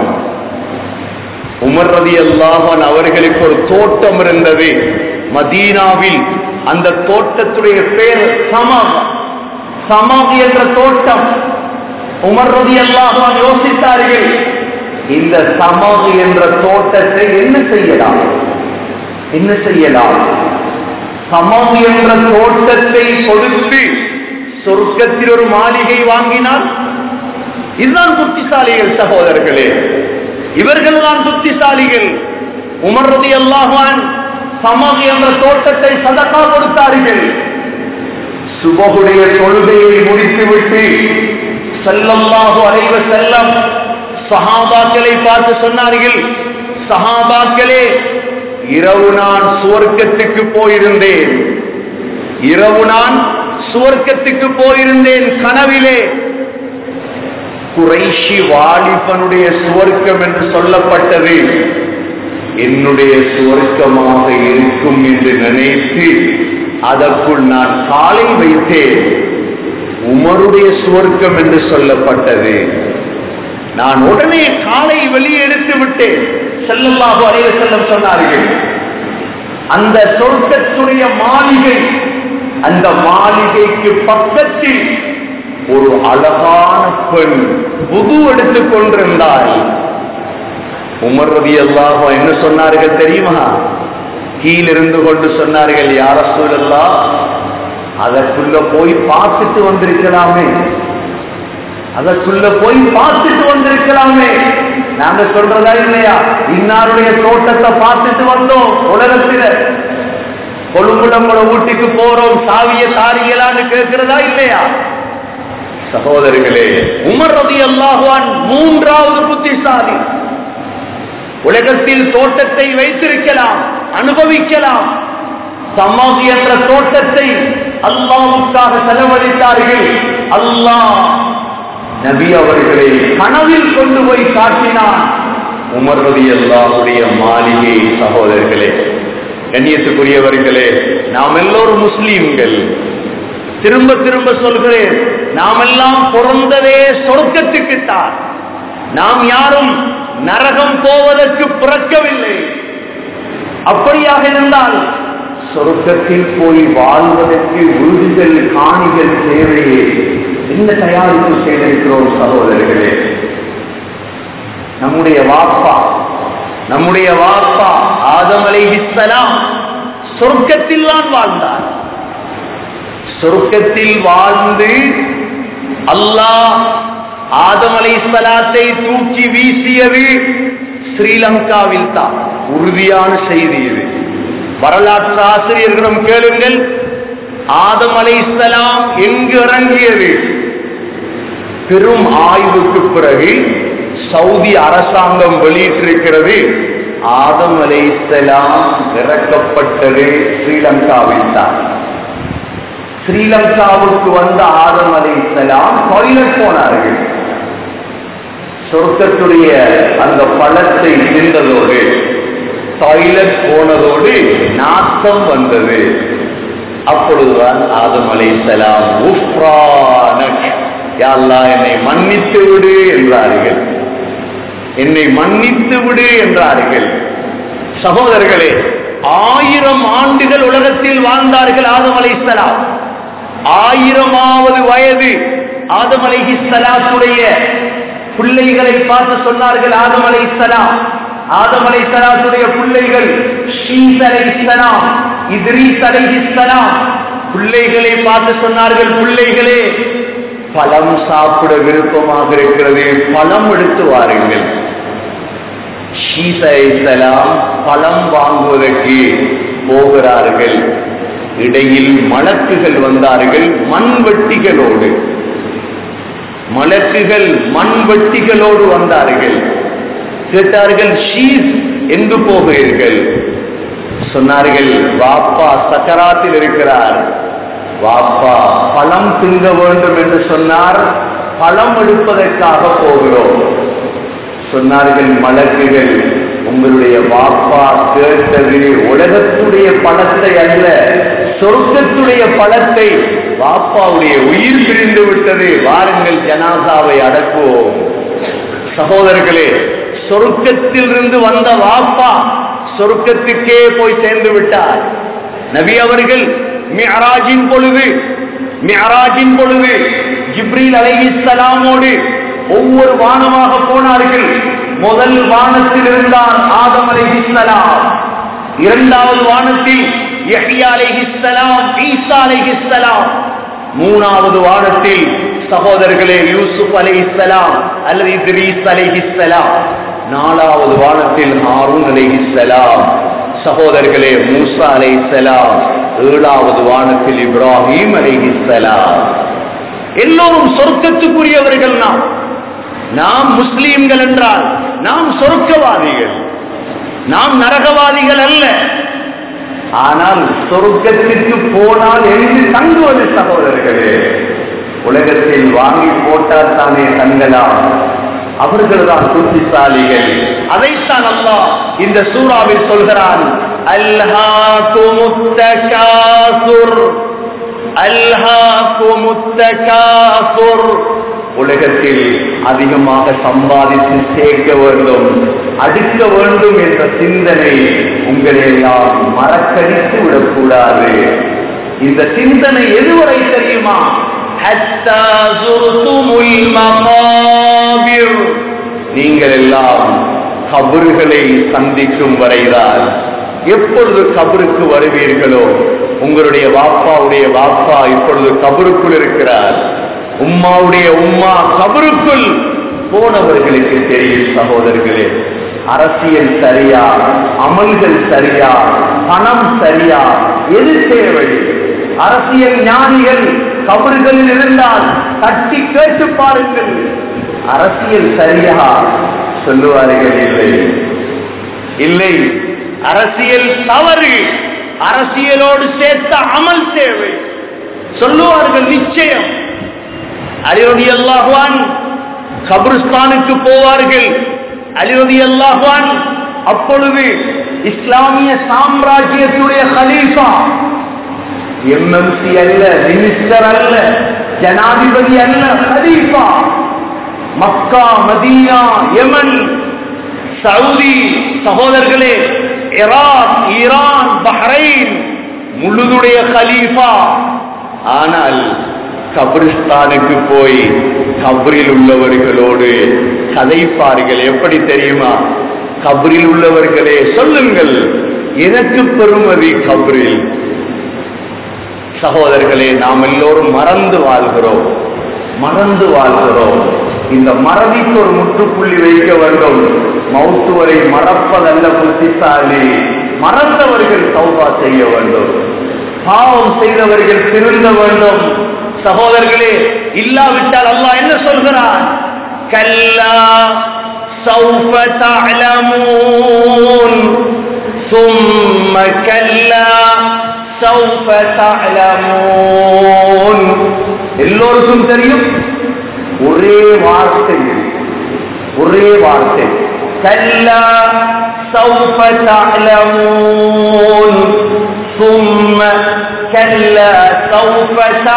உமர் ரதி அல்லாஹான் அவர்களுக்கு ஒரு தோட்டம் இருந்தது மதீனாவில் அந்த தோட்டத்துடைய பேர் சமாக் சமாக் என்ற தோட்டம் உமர் ரதி அல்லாஹான் யோசித்தார்கள் இந்த சமாக் என்ற தோட்டத்தை என்ன செய்யலாம் என்ன செய்யலாம் சமாக் என்ற தோட்டத்தை கொடுத்து சொர்க்கத்தில் ஒரு மாளிகை வாங்கினால் இதுதான் புத்திசாலிகள் சகோதரர்களே இவர்கள் தான் புத்திசாலிகள் உமர் ரதி அல்லாஹான் சமக் என்ற தோட்டத்தை சதக்கா கொடுத்தார்கள் சுபகுடைய தொழுகையை முடித்துவிட்டு செல்லம்மாக அலைவ செல்லம் சஹாபாக்களை பார்த்து சொன்னார்கள் சஹாபாக்களே இரவு நான் சுவர்க்கத்துக்கு போயிருந்தேன் இரவு நான் சுவர்க்கத்துக்கு போயிருந்தேன் கனவிலே குறைஷி வாலிபனுடைய சுவர்க்கம் என்று சொல்லப்பட்டது என்னுடைய சுவர்க்கமாக இருக்கும் என்று நினைத்து அதற்குள் நான் காலை வைத்தேன் உமருடைய சுவர்க்கம் என்று சொல்லப்பட்டது நான் உடனே காலை வெளியே எடுத்து விட்டேன் செல்லல்லாக அறைய செல்லம் சொன்னார்கள் அந்த சொர்க்கத்துடைய மாளிகை அந்த மாளிகைக்கு பக்கத்தில் ஒரு அழகான பெண் புது எடுத்துக் கொண்டிருந்தாள் உமர் ரதி அல்லாஹோ என்ன சொன்னார்கள் தெரியுமா கீழிருந்து கொண்டு சொன்னார்கள் யார சூழல்லா அதற்குள்ள போய் பார்த்துட்டு வந்திருக்கலாமே அதற்குள்ள போய் பார்த்துட்டு வந்திருக்கலாமே நாங்க சொல்றதா இல்லையா இன்னாருடைய தோட்டத்தை பார்த்துட்டு வந்தோம் உலகத்தில கொழும்புல உங்களோட வீட்டுக்கு போறோம் சாவிய தாரியலான்னு கேட்கிறதா இல்லையா சகோதரர்களே உமர் ரதி அல்லாஹுவான் மூன்றாவது புத்திசாலி உலகத்தில் தோட்டத்தை வைத்திருக்கலாம் அனுபவிக்கலாம் சமாதி என்ற தோட்டத்தை அல்லாவுக்காக செலவழித்தார்கள் அல்லாஹ் நபி அவர்களை கனவில் கொண்டு போய் காட்டினான் உமர் ரதி அல்லாஹுடைய மாளிகை சகோதரர்களே கண்ணியத்துக்குரியவர்களே நாம் எல்லோரும் முஸ்லீம்கள் திரும்ப திரும்ப சொல்கிறேன் நாம் எல்லாம் பிறந்ததே சொர்க்கத்துக்குத்தான் நாம் யாரும் நரகம் போவதற்கு பிறக்கவில்லை அப்படியாக இருந்தால் சொர்க்கத்தில் போய் வாழ்வதற்கு வீடுகள் காணிகள் தேவையே என்ன தயாரிப்பு செய்திருக்கிறோம் சகோதரர்களே நம்முடைய வாப்பா நம்முடைய வாப்பா ஆதம் அலைஹிஸ்ஸலாம் சொர்க்கத்தில் தான் வாழ்ந்தார் சொர்க்கத்தில் வாழ்ந்து அல்லாஹ் ஆதம் அலைஹிஸ்ஸலாத்தை தூக்கி வீசியது ஸ்ரீலங்காவில் தான் உறுதியான செய்தி இது வரலாற்று ஆசிரியர்களிடம் கேளுங்கள் ஆதம் அலைஹிஸ்ஸலாம் எங்கு இறங்கியது பெரும் ஆய்வுக்கு பிறகு சவுதி அரசாங்கம் வெளியிட்டிருக்கிறது ஆதம் அலைஹிஸ்ஸலாம் இறக்கப்பட்டது ஸ்ரீலங்காவில் தான் ஸ்ரீலங்காவுக்கு வந்த ஆதம் அலைஹிஸ்ஸலாம் டாய்லெட் போனார்கள் சொர்க்கத்துடைய அந்த பழத்தை தின்றதோடு டாய்லெட் போனதோடு நாத்தம் வந்தது அப்பொழுதுதான் ஆதம் அலைஹிஸ்ஸலாம் உஃப்ரானக் யா அல்லாஹ் என்னை மன்னித்து விடு என்றார்கள் என்னை மன்னித்து விடு என்றார்கள் சகோதரர்களே ஆயிரம் ஆண்டுகள் உலகத்தில் வாழ்ந்தார்கள் ஆதம் அலைஹிஸ்ஸலாம் ஆயிரமாவது வயது ஆதம் அலைஹிஸ்ஸலாத்துடைய பிள்ளைகளை பார்த்து சொன்னார்கள் ஆதம் அலைஹிஸ்ஸலாம் ஆதம் அலைஹிஸ்ஸலாத்துடைய பிள்ளைகள் ஷீஸ் அலைஹிஸ்ஸலாம் இத்ரீஸ் அலைஹிஸ்ஸலாம் பிள்ளைகளை பார்த்து சொன்னார்கள் பிள்ளைகளே பழம் சாப்பிட விருப்பமாக இருக்கிறது பழம் எடுத்து வாருங்கள் ஷீஸ் அலைஹிஸ்ஸலாம் பழம் வாங்குவதற்கு போகிறார்கள் இடையில் மலக்குகள் வந்தார்கள் மண்வெட்டிகளோடு மலக்குகள் மண்வெட்டிகளோடு வந்தார்கள் கேட்டார்கள் ஷீஸ் எங்கு போகிறீர்கள் சொன்னார்கள் வாப்பா சக்கராத்தில் இருக்கிறார் வாப்பா பழம் திங்க வேண்டும் என்று சொன்னார் பழம் எடுப்பதற்காக போகிறோம் சொன்னார்கள் மலக்குகள் உங்களுடைய வாப்பா கேட்டது உலகத்துடைய பழத்தை அல்ல சொர்க்கத்துடைய பழத்தை வாப்பாவுடைய உயிர் பிரிந்து விட்டது வாருங்கள் ஜனாசாவை அடக்குவோம் சகோதரர்களே சொர்க்கத்தில் இருந்து வந்த வாப்பா சொர்க்கத்துக்கே போய் சேர்ந்து விட்டார் நபி அவர்கள் மியராஜின் பொழுது மியராஜின் பொழுது ஜிப்ரீல் அலைஹிஸ்ஸலாமோடு ஒவ்வொரு வானமாக போனார்கள் முதல் வானத்தில் இருந்தான் ஆதம் அலைஹிஸ்ஸலாம் இரண்டாவது வானத்தில் யஹ்யா அலைஹிஸ்ஸலாம் ஈசா அலைஹிஸ்ஸலாம் மூணாவது வானத்தில் சகோதரர்களே யூசுப் அலைஹிஸ்ஸலாம் அல்லது இத்ரீஸ் அலைஹிஸ்ஸலாம் நாலாவது வானத்தில் ஹாரூன் அலைஹிஸ்ஸலாம் சகோதரர்களே மூசா அலைஹிஸ்ஸலாம் ஏழாவது வானத்தில் இப்ராஹிம் அலைஹிஸ்ஸலாம் எல்லோரும் சொர்க்கத்துக்குரியவர்கள் நாம் நாம் முஸ்லீம்கள் என்றால் நாம் சொர்க்கவாதிகள் நாம் நரகவாதிகள் அல்ல ஆனால் சொர்க்கத்திற்கு போனால் எங்கு தங்குவது சகோதரர்களே உலகத்தில் வாங்கி போட்டால் தானே தங்கலாம் அவர்கள் தான் புத்திசாலிகள் அதைத்தான் அல்லாஹ் இந்த சூறாவில் சொல்கிறான் அல்ஹாகுமுத்தகாசுர் அல்ஹாகுமுத்தகாசுர் உலகத்தில் அதிகமாக சம்பாதித்து சேர்க்க வேண்டும் அடுக்க வேண்டும் என்ற சிந்தனை உங்களை எல்லாம் மறக்கடித்து விடக்கூடாது இந்த சிந்தனை எதுவரை தெரியுமா ஹத்தா ஜுர்துமுல் மகாபிர். நீங்கள் எல்லாம் கபறுகளை சந்திக்கும் வரைதான் எப்பொழுது கபருக்கு வருவீர்களோ உங்களுடைய வாப்பாவுடைய வாப்பா இப்பொழுது கபருக்குள் இருக்கிறார் உம்மாவுடைய உம்மா கபருக்குள் போனவர்களுக்கு தெரியும் சகோதரர்களே அரசியல் சரியா அமல்கள் சரியா பணம் சரியா எது தேவை அரசியல் ஞானிகள் கபறுகளில் இருந்தால் தட்டி கேட்டு பாருங்கள் அரசியல் சரியா சொல்லுவார்கள் இல்லை இல்லை அரசியல் தவறு அரசியலோடு சேர்த்த அமல் தேவை சொல்லுவார்கள் நிச்சயம் அலிரதி அல்லாஹ்வான் கபிரிஸ்தானுக்கு போவார்கள் அலிரதி அல்லாஹ்வான் அப்பொழுது இஸ்லாமிய சாம்ராஜ்யத்துடைய ஹலீஃபா எம்எம்சி அல்ல மினிஸ்டர் அல்ல ஜனாதிபதி அல்ல ஹலீஃபா மக்கா மதீனா யமன் சவுதி சகோதரர்களே ஈராக் ஈரான் பஹ்ரைன் முழுதுடைய கலீஃபா ஆனால் கபிரிஸ்தானுக்கு போய் கபரில் உள்ளவர்களோடு கதைப்பார்கள் எப்படி தெரியுமா கபரில் உள்ளவர்களே சொல்லுங்கள் எனக்கு பெருமதி கபரில் சகோதரர்களே நாம் எல்லோரும் மறந்து வாழ்கிறோம் மறந்து வாழ்கிறோம் இந்த மறதிக்கு ஒரு முற்றுப்புள்ளி வைக்க வேண்டும் மௌத்து வரை மறப்பதல்ல புத்திசாலி மறந்தவர்கள் சௌபா செய்ய வேண்டும் பாவம் செய்தவர்கள் திருந்த வேண்டும் சகோதரர்களே இல்லாவிட்டால் அல்லாஹ் என்ன சொல்கிறான் கல்லா سوف تعلمون ثم كلا سوف تعلمون எல்லோருக்கும் தெரியும் ஒரே வார்த்தை ஒரே வார்த்தை كلا سوف تعلمون ثم كلا سوف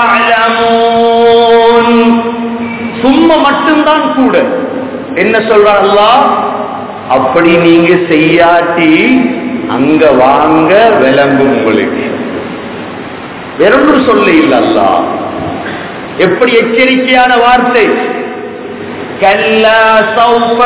تعلمون சும்மா மட்டும்தான் கூட என்ன சொல்றான் அல்லாஹ் அப்படி நீங்க செய்யாட்டி அங்க வாங்க விளங்கும் உங்களுக்கு வேறொன்று சொல்ல இல்ல அல்லாஹ் எப்படி எச்சரிக்கையான வார்த்தை கல்லா சௌஃப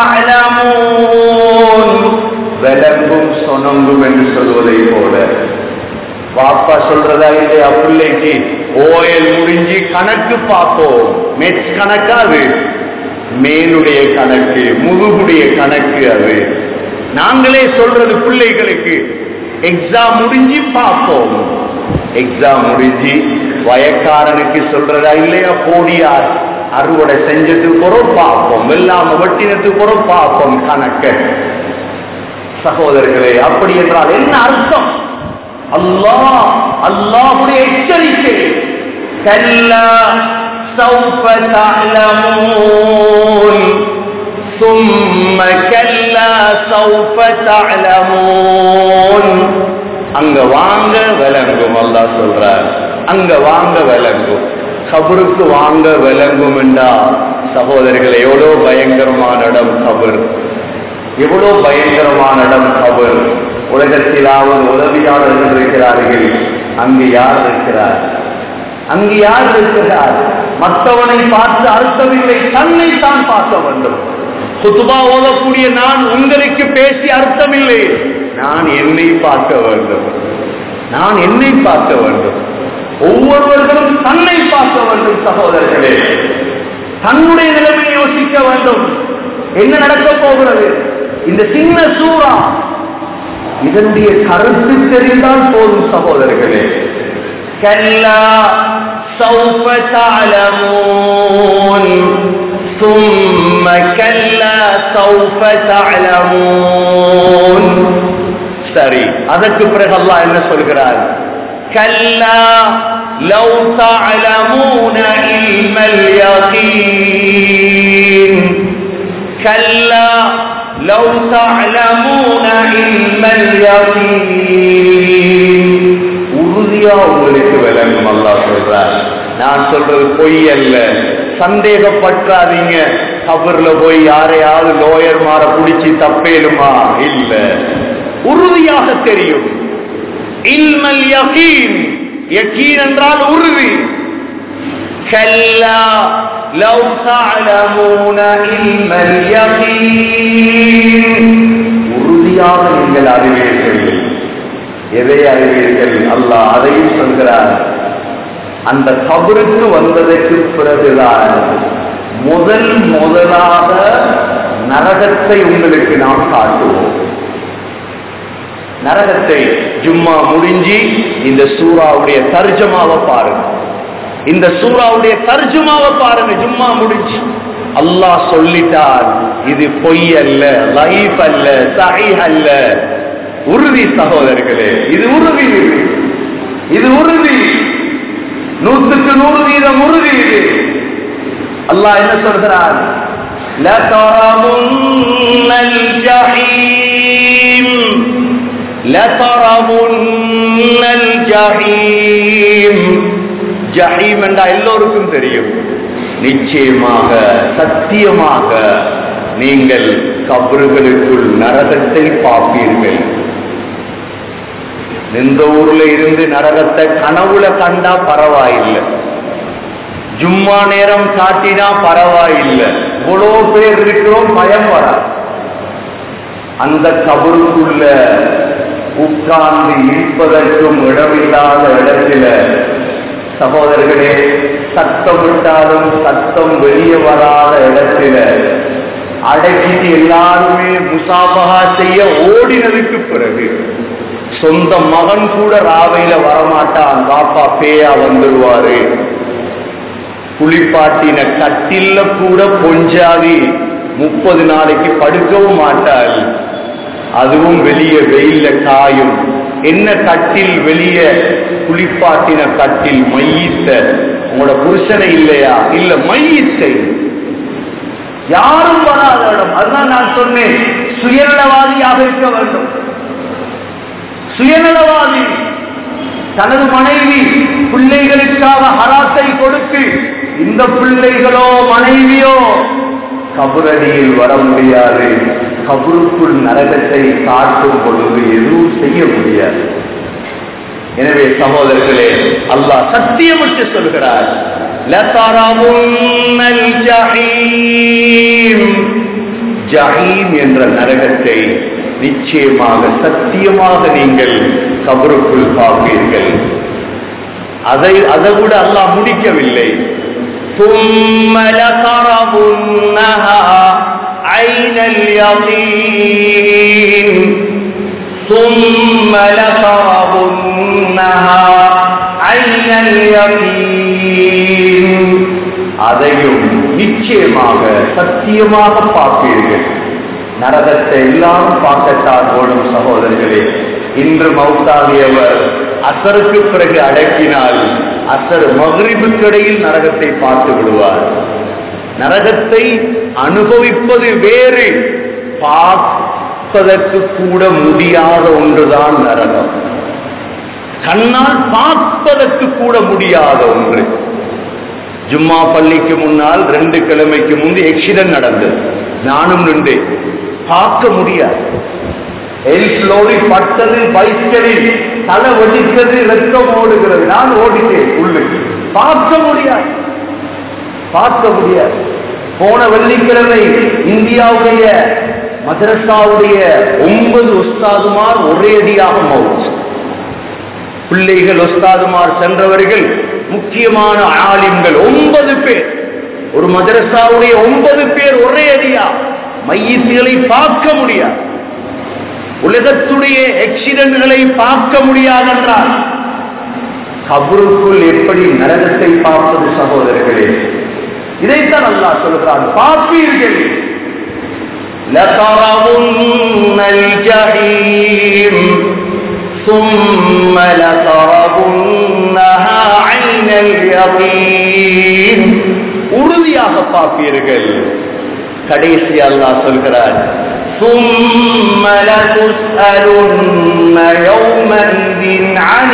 தஅலமூன் விளங்கும் சொனங்கும் என்று சொல்வதை போல பாப்பா சொல்றதா இல்லையா பிள்ளைக்கு ஓயல் முடிஞ்சு கணக்கு பார்ப்போம் மெட்ஸ் கணக்கா அது மேலுடைய கணக்கு முதுகுடைய கணக்கு அது நாங்களே சொல்றது பிள்ளைகளுக்கு எக்ஸாம் முடிஞ்சு பார்ப்போம் எக்ஸாம் முடிஞ்சு வயக்காரனுக்கு சொல்றதா இல்லையா போடியார் அறுவடை செஞ்சதுக்கு பிறகு பார்ப்போம் வெள்ளாம வெட்டினத்துக்கு பிறகு பார்ப்போம் கணக்க சகோதரர்களே அப்படி என்றால் என்ன அர்த்தம் அல்லாஹ் அல்லாஹுடைய எச்சரிக்கை கல்லா سوف تعلمون ثم كلا سوف تعلمون அங்க வாங்க விளங்கும் அல்லாஹ் சொல்றார் அங்க வாங்க விளங்கும் கபருக்கு வாங்க விளங்கும் என்றா சகோதரர்கள் எவ்வளவு பயங்கரமான இடம் கபர் எவ்வளவு பயங்கரமான இடம் கபர் உலகத்திலாவது உதவியாளர்கள் இருக்கிறார்கள் அங்கு யார் இருக்கிறார் அங்கு யார் இருக்கிறார் மற்றவனை பார்த்து அர்த்தமில்லை தன்னை தான் பார்க்க வேண்டும் குத்துபா ஓதக்கூடிய நான் உங்களுக்கு பேசி அர்த்தமில்லை நான் என்னை பார்க்க வேண்டும் நான் என்னை பார்க்க வேண்டும் ஒவ்வொருவர்களும் தன்னை பார்க்க வேண்டும் சகோதரர்களே தன்னுடைய நிலைமையை யோசிக்க வேண்டும் என்ன நடக்க போகிறது இந்த சின்ன சூறா இதனுடைய கருத்து தெரிந்தால் போதும் சகோதரர்களே كلا سوف تعلمون ثم كلا سوف تعلمون சரி அதற்கு பிறகு அல்லாஹ் என்ன சொல்கிறார் كلا لو تعلمون علم اليقين كلا لو تعلمون علم اليقين உறுதியா உங்களுக்கு விளங்கும் அல்லா சொல்றார் நான் சொல்றது பொய் அல்ல சந்தேகப்பட்டாதீங்க கபர்ல போய் யாரையாவது லோயர் மாற புடிச்சு தப்பேலுமா இல்ல உறுதியாக தெரியும் இல்மல் யகீன் யகீன் என்றால் உறுதி كلا لو تعلمون علم اليقين உறுதியாக நீங்கள் அறிவீர்கள் எதை அறிவீர்கள் அல்லாஹ் அதையும் சொல்கிறார் அந்த கபருக்கு வந்ததற்கு பிறகுதான் முதல் முதலாக நரகத்தை உங்களுக்கு நாம் காட்டுவோம் நரகத்தை ஜும்மா முடிஞ்சு இந்த சூறாவுடைய தர்ஜமாவை பாருங்க இந்த சூறாவுடைய தர்ஜுமாவை பாருங்க ஜும்மா முடிஞ்சு அல்லாஹ் சொல்லிட்டார் இது பொய் அல்ல லைஃப் அல்ல சஹி அல்ல உறுதி சகோதரர்களே இது உறுதி இது இது உறுதி நூற்றுக்கு நூறு வீதம் உறுதி இது அல்லாஹ் என்ன சொல்கிறார் لترون الجحيم لترون الجحيم ஜஹீம் என்றா எல்லோருக்கும் தெரியும் நிச்சயமாக சத்தியமாக நீங்கள் கபறுகளுக்குள் நரகத்தை பார்ப்பீர்கள் இந்த ஊர்ல இருந்து நரகத்தை கனவுல கண்டா பரவாயில்லை ஜும்மா நேரம் காட்டினா பரவாயில்லை இவ்வளோ பேர் இருக்கிறோம் பயம் வராது அந்த கபருக்குள்ள உட்கார்ந்து இருப்பதற்கும் இடமில்லாத இடத்துல சகோதரர்களே சத்தம் விட்டாலும் சத்தம் வெளியே வராத இடத்துல அடக்கிட்டு எல்லாருமே முசாபகா செய்ய ஓடினதுக்கு பிறகு சொந்த மகன் கூட ராவையில வரமாட்டான் பாப்பா பேயா வந்துடுவாரு குளிப்பாட்டின கட்டில்ல கூட பொஞ்சாதி முப்பது நாளைக்கு படுக்கவும் மாட்டாள் அதுவும் வெளியே வெயில்ல காயும் என்ன கட்டில் வெளியே குளிப்பாட்டின கட்டில் மையித்த உங்களோட புருஷனை இல்லையா இல்ல மையித்தை யாரும் வராத இடம் அதுதான் நான் சொன்னேன் சுயநலவாதியாக இருக்க வேண்டும் சுயநலவாதி தனது மனைவி பிள்ளைகளுக்காக ஹராத்தை கொடுத்து இந்த பிள்ளைகளோ மனைவியோ கபுரடியில் வர முடியாது கபருக்குள் நரகத்தை காட்டும் பொழுது எதுவும் செய்ய முடியாது எனவே சகோதரர்களே அல்லாஹ் சத்தியமிட்டு சொல்கிறார் லதரவுன்னல் ஜஹீம் ஜஹீம் என்ற நரகத்தை நிச்சயமாக சத்தியமாக நீங்கள் கபருக்குள் பார்ப்பீர்கள் அதை அதை கூட அல்லாஹ் முடிக்கவில்லை ثم لترونها عين اليقين ثم لترونها عين اليقين அதையும் நிச்சயமாக சத்தியமாக பார்ப்பீர்கள் நரகத்தை எல்லாம் பார்க்கத்தான் ஓடும் சகோதரர்களே இன்று மௌத்தாகியவர் அசருக்கு பிறகு அடக்கினால் அசர் மகிழ்வுக்கிடையில் நரகத்தை பார்த்து விடுவார் நரகத்தை அனுபவிப்பது வேறு பார்ப்பதற்கு கூட முடியாத ஒன்றுதான் நரகம் கண்ணால் பார்ப்பதற்கு கூட முடியாத ஒன்று ஜும்மா பள்ளிக்கு முன்னால் ரெண்டு கிழமைக்கு முன்பு எக்ஸிடென்ட் நடந்தது நானும் நின்று பார்க்க முடியாது எல்ஃப்ளோரி பட்டது பைஸ்கரில் தலை வெடித்தது ரத்தம் ஓடுகிறது நான் ஓடிட்டேன் உள்ளுக்கு பார்க்க முடியாது பார்க்க முடியாது போன வெள்ளிக்கிழமை இந்தியாவுடைய மதரசாவுடைய ஒன்பது உஸ்தாதுமார் ஒரே அடியாக மவுத் பிள்ளைகள் உஸ்தாதுமார் சென்றவர்கள் முக்கியமான ஆலிம்கள் ஒன்பது பேர் ஒரு மதரசாவுடைய ஒன்பது பேர் ஒரே அடியா மையத்துகளை பார்க்க முடியாது உலகத்துடைய எக்சிடென்ட்களை பார்க்க முடியாதென்றால் கபருக்குள் எப்படி நரகத்தை பார்ப்பது சகோதரர்களே இதைத்தான் அல்லாஹ் சொல்கிறான் பார்ப்பீர்கள் لترون الجحيم ثم لترونها عين اليقين உறுதியாக பார்ப்பீர்கள் கடைசி அல்லாஹ் சொல்கிறார் ثم لتسألن يومئذ عن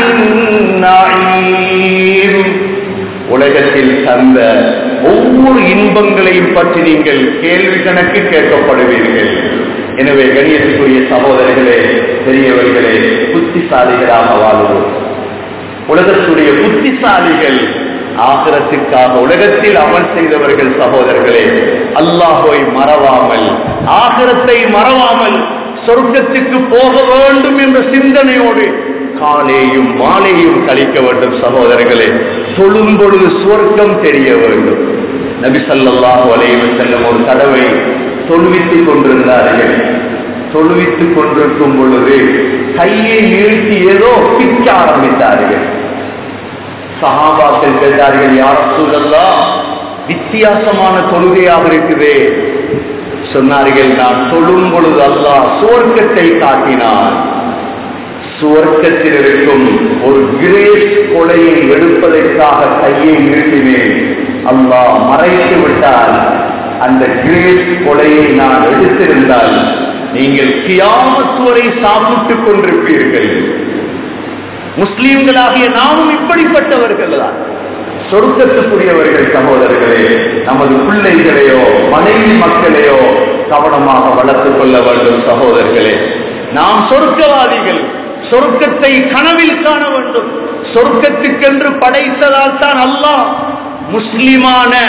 النعيم உலகத்தில் தந்த ஒவ்வொரு இன்பங்களையும் பற்றி நீங்கள் கேள்வி கணக்கு கேட்கப்படுவீர்கள் எனவே கணியத்துக்குரிய சகோதரர்களே பெரியவர்களே புத்திசாலிகளாக வாழுவோம் உலகத்துடைய புத்திசாலிகள் ஆகிரத்திற்காக உலகத்தில் அமல் செய்தவர்கள் சகோதரர்களே அல்லாஹோய் மறவாமல் ஆகிரத்தை மறவாமல் சொர்க்கத்துக்கு போக வேண்டும் என்ற சிந்தனையோடு காலையும் மாலையும் கழிக்க வேண்டும் சகோதரர்களே தொழும் பொழுது சுவர்க்கம் தெரிய வேண்டும் நபி ஸல்லல்லாஹு அலைஹி வஸல்லம் ஒரு தடவை தொழுவித்துக் கொண்டிருந்தார்கள் தொழுவித்துக் கொண்டிருக்கும் பொழுது கையை நீழ்த்தி ஏதோ பிக்க ஆரம்பித்தார்கள் சஹாபாக்கள் கேட்டார்கள் யார் சூழல்லாம் வித்தியாசமான தொழுகையாக இருக்குதே சொன்னார்கள் நான் தொழும் பொழுது அல்லாஹ் சுவர்க்கத்தை காட்டினான் சுவர்க்கத்தில் இருக்கும் ஒரு கிரேஸ் கொலையை எடுப்பதற்காக கையை நீட்டினேன் அல்லாஹ் மறைத்து விட்டால் அந்த கிரேஸ் கொலையை நான் எடுத்திருந்தால் நீங்கள் கியாமத்து வரை சாப்பிட்டுக் கொண்டிருப்பீர்கள் முஸ்லீம்களாகிய நாமும் இப்படிப்பட்டவர்கள் தான் சொர்க்கத்துக்குரியவர்கள் சகோதரர்களே நமது பிள்ளைகளையோ மனைவி மக்களையோ கவனமாக வளர்த்துக் கொள்ள வேண்டும் சகோதரர்களே நாம் சொர்க்கவாதிகள் சொர்க்கத்தை கனவில் காண வேண்டும் சொர்க்கத்துக்கென்று படைத்ததால் தான் அல்லாஹ் முஸ்லிமான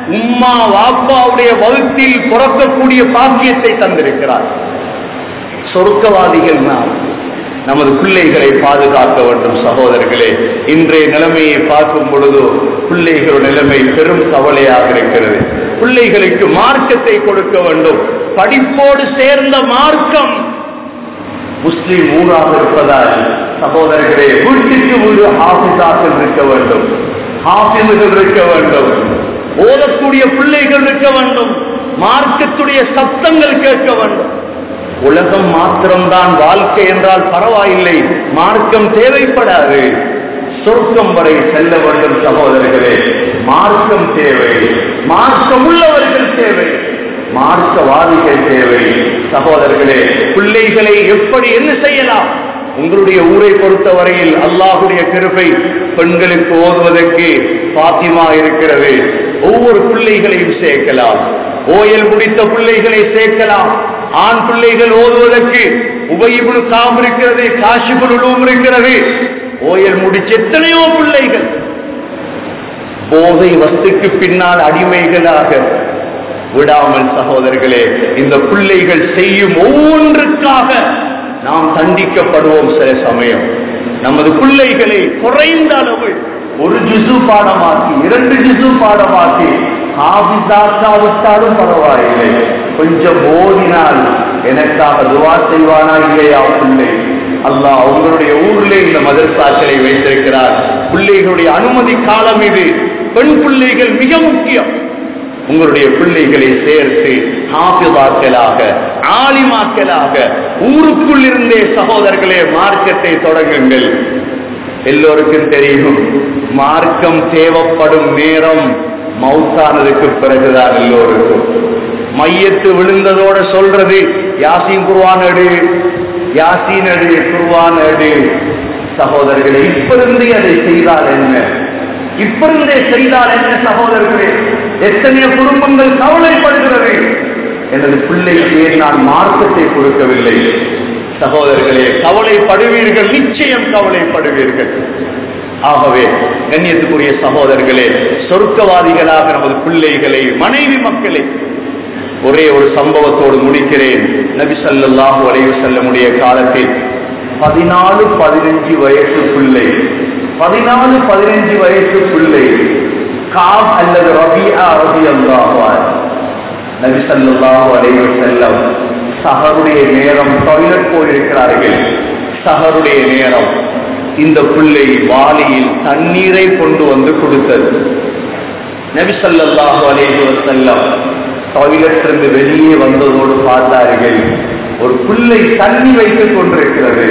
உம்மா வாப்பாவுடைய வகுத்தில் பிறக்கக்கூடிய பாக்கியத்தை தந்திருக்கிறார் சொர்க்கவாதிகள் நாம் நமது பிள்ளைகளை பாதுகாக்க வேண்டும் சகோதரர்களே இன்றைய நிலைமையை பார்க்கும் பொழுது பிள்ளைகளோட நிலைமை பெரும் கவலையாக இருக்கிறது பிள்ளைகளுக்கு மார்க்கத்தை கொடுக்க வேண்டும் படிப்போடு சேர்ந்த மார்க்கம் முஸ்லிம் ஊராக இருப்பதால் சகோதரர்களே வீட்டுக்கு வீடு ஹாஃபிஸாக்கள் இருக்க வேண்டும் ஹாஃபிதுகள் இருக்க வேண்டும் ஓதக்கூடிய பிள்ளைகள் இருக்க வேண்டும் மார்க்கத்துடைய சத்தங்கள் கேட்க வேண்டும் உலகம் மாத்திரம்தான் வாழ்க்கை என்றால் பரவாயில்லை மார்க்கம் தேவைப்படாது சொர்க்கம் வரை செல்ல வேண்டும் சகோதரர்களே மார்க்கம் தேவை மார்க்கம் உள்ளவர்கள் தேவை மார்க்கவாதிகள் தேவை சகோதரர்களே பிள்ளைகளை எப்படி என்ன செய்யலாம் உங்களுடைய ஊரை பொறுத்தவரையில் அல்லாஹுடைய கிருபை பெண்களுக்கு ஓதுவதற்கு பாத்திமா இருக்கிறது ஒவ்வொரு பிள்ளைகளையும் சேர்க்கலாம் ஓயல் முடித்த பிள்ளைகளை சேர்க்கலாம் ஆண் பிள்ளைகள் ஓதுவதற்கு உபயிபுல் காம் இருக்கிறது காஷிபுல் உலூம் இருக்கிறது ஓயல் முடிச்ச எத்தனையோ பிள்ளைகள் போதை வஸ்துக்கு பின்னால் அடிமைகளாக விடாமல் சகோதரர்களே இந்த பிள்ளைகள் செய்யும் ஒவ்வொன்றுக்காக நாம் தண்டிக்கப்படுவோம் சில சமயம் நமது பிள்ளைகளை குறைந்த அளவு ஒரு ஜிசு பாடமாக்கி இரண்டு ஜிசு பாடமாக்கி ஆபிசாக்காவிட்டாலும் பரவாயில்லை கொஞ்சம் ஓதினால் எனக்காக துவா செய்வானா இல்லையா பிள்ளை அல்லாஹ் உங்களுடைய ஊரிலே இந்த மதரசாக்களை வைத்திருக்கிறார் பிள்ளைகளுடைய அனுமதி காலம் இது பெண் பிள்ளைகள் மிக முக்கியம் உங்களுடைய பிள்ளைகளை சேர்த்து ஹாஃபிதாக்களாக ஆலிமாக்களாக ஊருக்குள் இருந்தே சகோதரர்களே மார்க்கத்தை தொடங்குங்கள் எல்லோருக்கும் தெரியும் மார்க்கம் தேவைப்படும் நேரம் மவுத்தானதுக்கு பிறகுதான் எல்லோருக்கும் மையத்து விழுந்ததோட சொல்றது யாசின் குருவான் எடு யாசின் எடு குருவான் எடு சகோதரர்களே இப்பிருந்து அதை செய்தால் என்ன இப்பிருந்தே செய்தால் என்ன சகோதரர்களே எத்தனையோ குடும்பங்கள் கவலைப்படுகிறது எனது பிள்ளைக்கு நான் மார்க்கத்தை கொடுக்கவில்லை சகோதரர்களே கவலைப்படுவீர்கள் நிச்சயம் கவலைப்படுவீர்கள் ஆகவே கண்ணியத்துக்குரிய சகோதரர்களே சொர்க்கவாதிகளாக நமது பிள்ளைகளை மனைவி மக்களை ஒரே ஒரு சம்பவத்தோடு முடிக்கிறேன் நபி ஸல்லல்லாஹு அலைஹி வஸல்லமுடைய காலத்தில் பதினாலு பதினஞ்சு வயசு பிள்ளை பதினாலு பதினஞ்சு வயசு பிள்ளை காப் அல்லது ரபியா ரபி அல்லாஹ் நபி ஸல்லல்லாஹு அலைஹி வஸல்லம் சஹருடைய நேரம் டாய்லெட் போயிருக்கிறார்கள் சஹருடைய நேரம் இந்த பிள்ளை வாளியில் தண்ணீரை கொண்டு வந்து கொடுத்தது நபி ஸல்லல்லாஹு அலைஹி வஸல்லம் டாய்லெட் இருந்து வெளியே வந்ததோடு பார்த்தார்கள் ஒரு பிள்ளை தண்ணி வைத்துக் கொண்டிருக்கிறது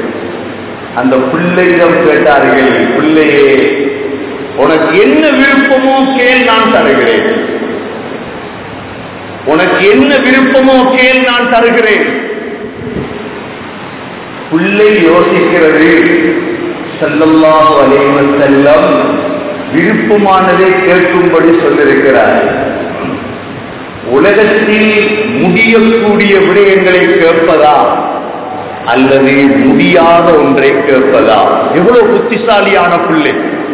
அந்த பிள்ளையிடம் கேட்டார்கள் பிள்ளையே உனக்கு என்ன விருப்பமோ கேள் நான் தருகிறேன் உனக்கு என்ன விருப்பமோ கேள் நான் தருகிறேன் பிள்ளை யோசிக்கிறது செல்லல்லாஹு அலைவ செல்லம் விருப்பமானதை கேட்கும்படி சொல்லிருக்கிறார் உலகத்தில் முடியக்கூடிய விடயங்களை கேட்பதா அல்லது முடியாத ஒன்றை கேட்பதா எவ்வளவு புத்திசாலியான பிள்ளை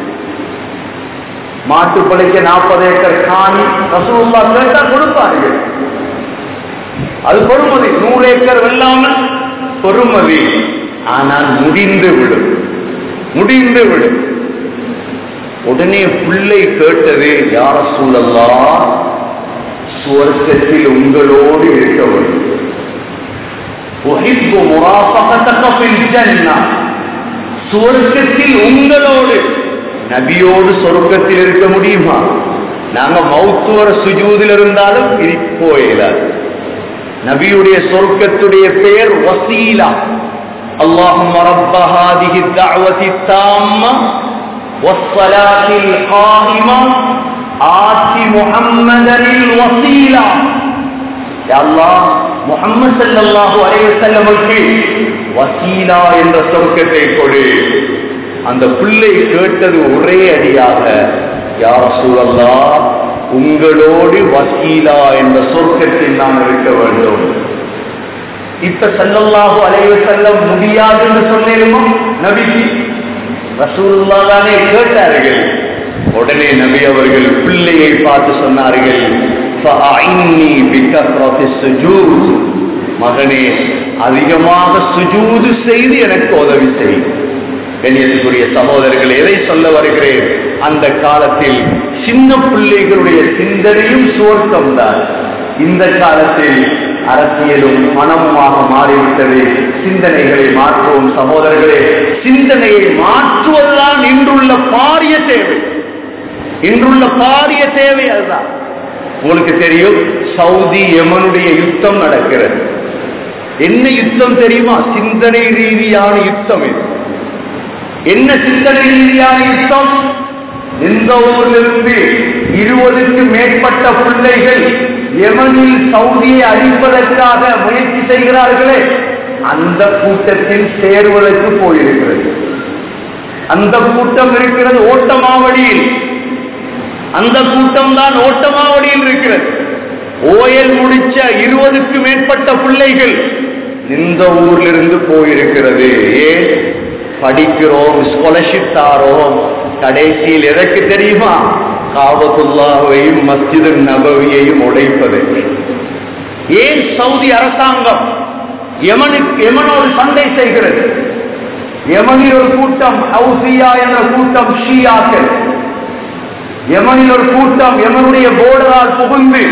மாட்டு பழைக்க நாற்பது ஏக்கர் காணி ரசூல்லா கேட்டா கொடுப்பார்கள் அது பொறுமதி நூறு ஏக்கர் வெல்லாமல் பொறுமதி ஆனால் முடிந்து விடும் முடிந்து விடும் உடனே பிள்ளை கேட்டது யார சூழல்லா சுவர்க்கத்தில் உங்களோடு இருக்க வேண்டும் உஹிப்பு முராஃபகத்தக ஃபில் ஜன்னah. சுவர்க்கத்தில் உங்களோடு நபியோடு சொர்க்கத்தில் இருக்க முடியுமா நாங்க மௌத்துவர சுஜூதில் இருந்தாலும் இருக்கோ இயலாது நபியுடைய சொர்க்கத்துடைய பெயர் வசீலா اللهم رب هذه الدعوة التامة والصلاة القائمة آت محمدا الوسيلة يا الله முகமது ஸல்லல்லாஹு அலைஹி வஸல்லமுக்கு வசீலா என்ற சொர்க்கத்தை கொடு அந்த பிள்ளை கேட்டது ஒரே அடியாக யார் சூழல்லா உங்களோடு வசீலா என்ற சொர்க்கத்தில் நான் இருக்க வேண்டும் இப்ப ஸல்லல்லாஹு அலைஹி வஸல்லம் முடியாது என்று சொல்லிருமோ நபிக்கு ரசூலுல்லாஹ் தானே கேட்டார்கள் உடனே நபி அவர்கள் பிள்ளையை பார்த்து சொன்னார்கள் "ஃபஅஇன்னி பிகத்ரத்தி சுஜூத்." மகனே அதிகமாக சுஜூது செய்து எனக்கு உதவி செய் கண்ணியத்துக்குரிய சகோதரர்கள் எதை சொல்ல வருகிறேன் அந்த காலத்தில் சின்ன பிள்ளைகளுடைய சிந்தனையும் சுவர்க்கம் தான் இந்த காலத்தில் அரசியலும் பணமுமாக மாறிவிட்டது சிந்தனைகளை மாற்றுவோம் சகோதரர்களே சிந்தனையை மாற்றுவதுதான் இன்றுள்ள பாரிய தேவை இன்றுள்ள பாரிய தேவை அதுதான் உங்களுக்கு தெரியும் சவுதி யமனுடைய யுத்தம் நடக்கிறது என்ன யுத்தம் தெரியுமா சிந்தனை ரீதியான யுத்தம் இது என்ன சிந்தனை ரீதியான யுத்தம் எந்த ஊரிலிருந்து இருபதுக்கு மேற்பட்ட பிள்ளைகள் யமனில் சவுதியை அழிப்பதற்காக முயற்சி செய்கிறார்களே அந்த கூட்டத்தில் சேர்வதற்கு போயிருக்கிறது அந்த கூட்டம் இருக்கிறது ஓட்டமாவடியில் அந்த கூட்டம் தான் ஓட்டமாவடியில் இருக்கிறது ஓயல் முடிச்ச இருபதுக்கு மேற்பட்ட பிள்ளைகள் இந்த ஊரிலிருந்து போயிருக்கிறது ஏன் படிக்கிறோம் ஸ்காலர்ஷிப் தாரோம் கடைசியில் எதற்கு தெரியுமா காபத்துல்லாவையும் மஸ்ஜிது நபவியையும் உடைப்பது ஏன் சவுதி அரசாங்கம் யமனுக்கு யமனோடு சண்டை செய்கிறது யமனில் ஒரு கூட்டம் ஹவுசியா என்ற கூட்டம் ஷியாக்கள் யமனில் ஒரு கூட்டம் யமனுடைய போர்டரால் புகுந்து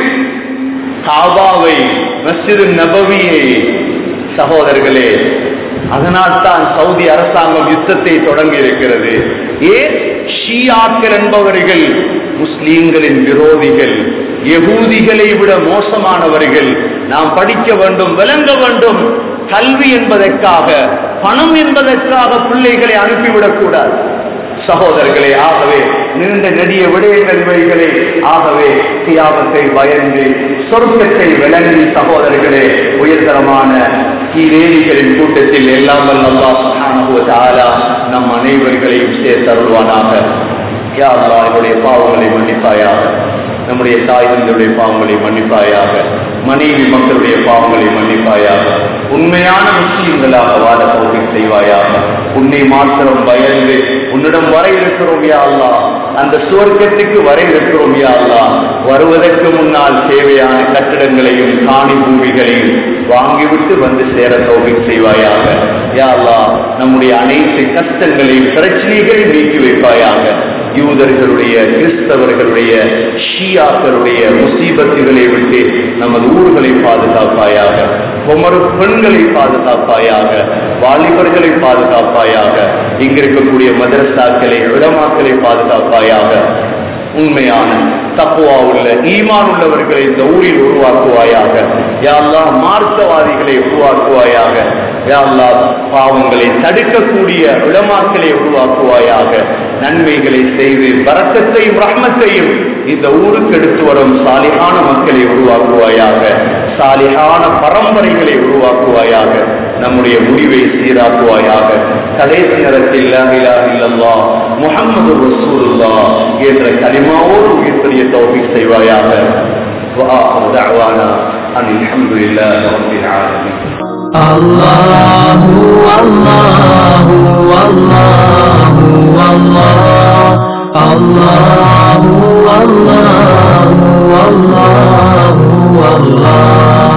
காபாவை மஸ்ஜிது நபவியை சகோதரர்களே அதனால் தான் சவுதி அரசாங்கம் யுத்தத்தை தொடங்கி இருக்கிறது ஏன் ஷியாக்கள் என்பவர்கள் முஸ்லீம்களின் விரோதிகள் யகூதிகளை விட மோசமானவர்கள் நாம் படிக்க வேண்டும் விளங்க வேண்டும் கல்வி என்பதற்காக பணம் என்பதற்காக பிள்ளைகளை அனுப்பிவிடக் கூடாது சகோதரர்களே ஆகவே நீண்ட நெடிய விடயங்கள் இவைகளே ஆகவே தியாகத்தை பயந்து சொர்க்கத்தை விளங்கி சகோதரர்களே உயர்தரமான கீழேரிகளின் கூட்டத்தில் எல்லாம் வல்லல்லா சுப்ஹானஹு வ தஆலா நம் அனைவர்களையும் சேர்த்தருள்வானாக யா அல்லாஹ் என்னுடைய பாவங்களை மன்னிப்பாயாக நம்முடைய தாய் தந்தையுடைய பாவங்களை மன்னிப்பாயாக மனைவி மக்களுடைய பாவங்களை மன்னிப்பாயாக உண்மையான முஸ்லீம்களாக வாழ தௌஃபீக் செய்வாயாக உன்னை மாத்திரம் பயந்து உன்னிடம் வர இருக்கிறோம் யா அல்லாஹ் அந்த சுவர்க்கத்துக்கு வர இருக்கிறோம் யா அல்லாஹ் வருவதற்கு முன்னால் தேவையான கட்டிடங்களையும் காணி பூமிகளையும் வாங்கிவிட்டு வந்து சேர தௌஃபீக் செய்வாயாக யா அல்லாஹ் நம்முடைய அனைத்து கஷ்டங்களையும் பிரச்சனைகளையும் நீக்கி வைப்பாயாக யூதர்களுடைய கிறிஸ்தவர்களுடைய ஷியாக்களுடைய முசீபத்துகளை விட்டு நமது ஊர்களை பாதுகாப்பாயாக குமரு பெண்களை பாதுகாப்பாயாக வாலிபர்களை பாதுகாப்பாயாக இங்க இருக்கக்கூடிய மதரசாக்களை விடமாக்களை பாதுகாப்பாயாக உண்மையான தப்புவா உள்ள ஈமான் உள்ளவர்களை இந்த ஊரில் உருவாக்குவாயாக யாழ்லா மார்க்கவாதிகளை உருவாக்குவாயாக யாழ்லா பாவங்களை தடுக்கக்கூடிய விளமாக்களை உருவாக்குவாயாக நன்மைகளை செய்து பரக்கத்தையும் ரஹ்மத்தையும் இந்த ஊருக்கு எடுத்து வரும் சாலிகான மக்களை உருவாக்குவாயாக சாலிகான பரம்பரைகளை உருவாக்குவாயாக நம்முடைய முடிவை சீராக்குவாயாக கடைசி நேரத்தில் லா இலாஹ இல்லல்லாஹ் முஹம்மது ரசூலுல்லாஹ் என்ற கலிமாவோடு உயிர்ப்பெரிய தௌஃபீக் செய்வாயாக وآخر دعوانا أن الحمد لله رب العالمين الله والله والله والله الله والله والله والله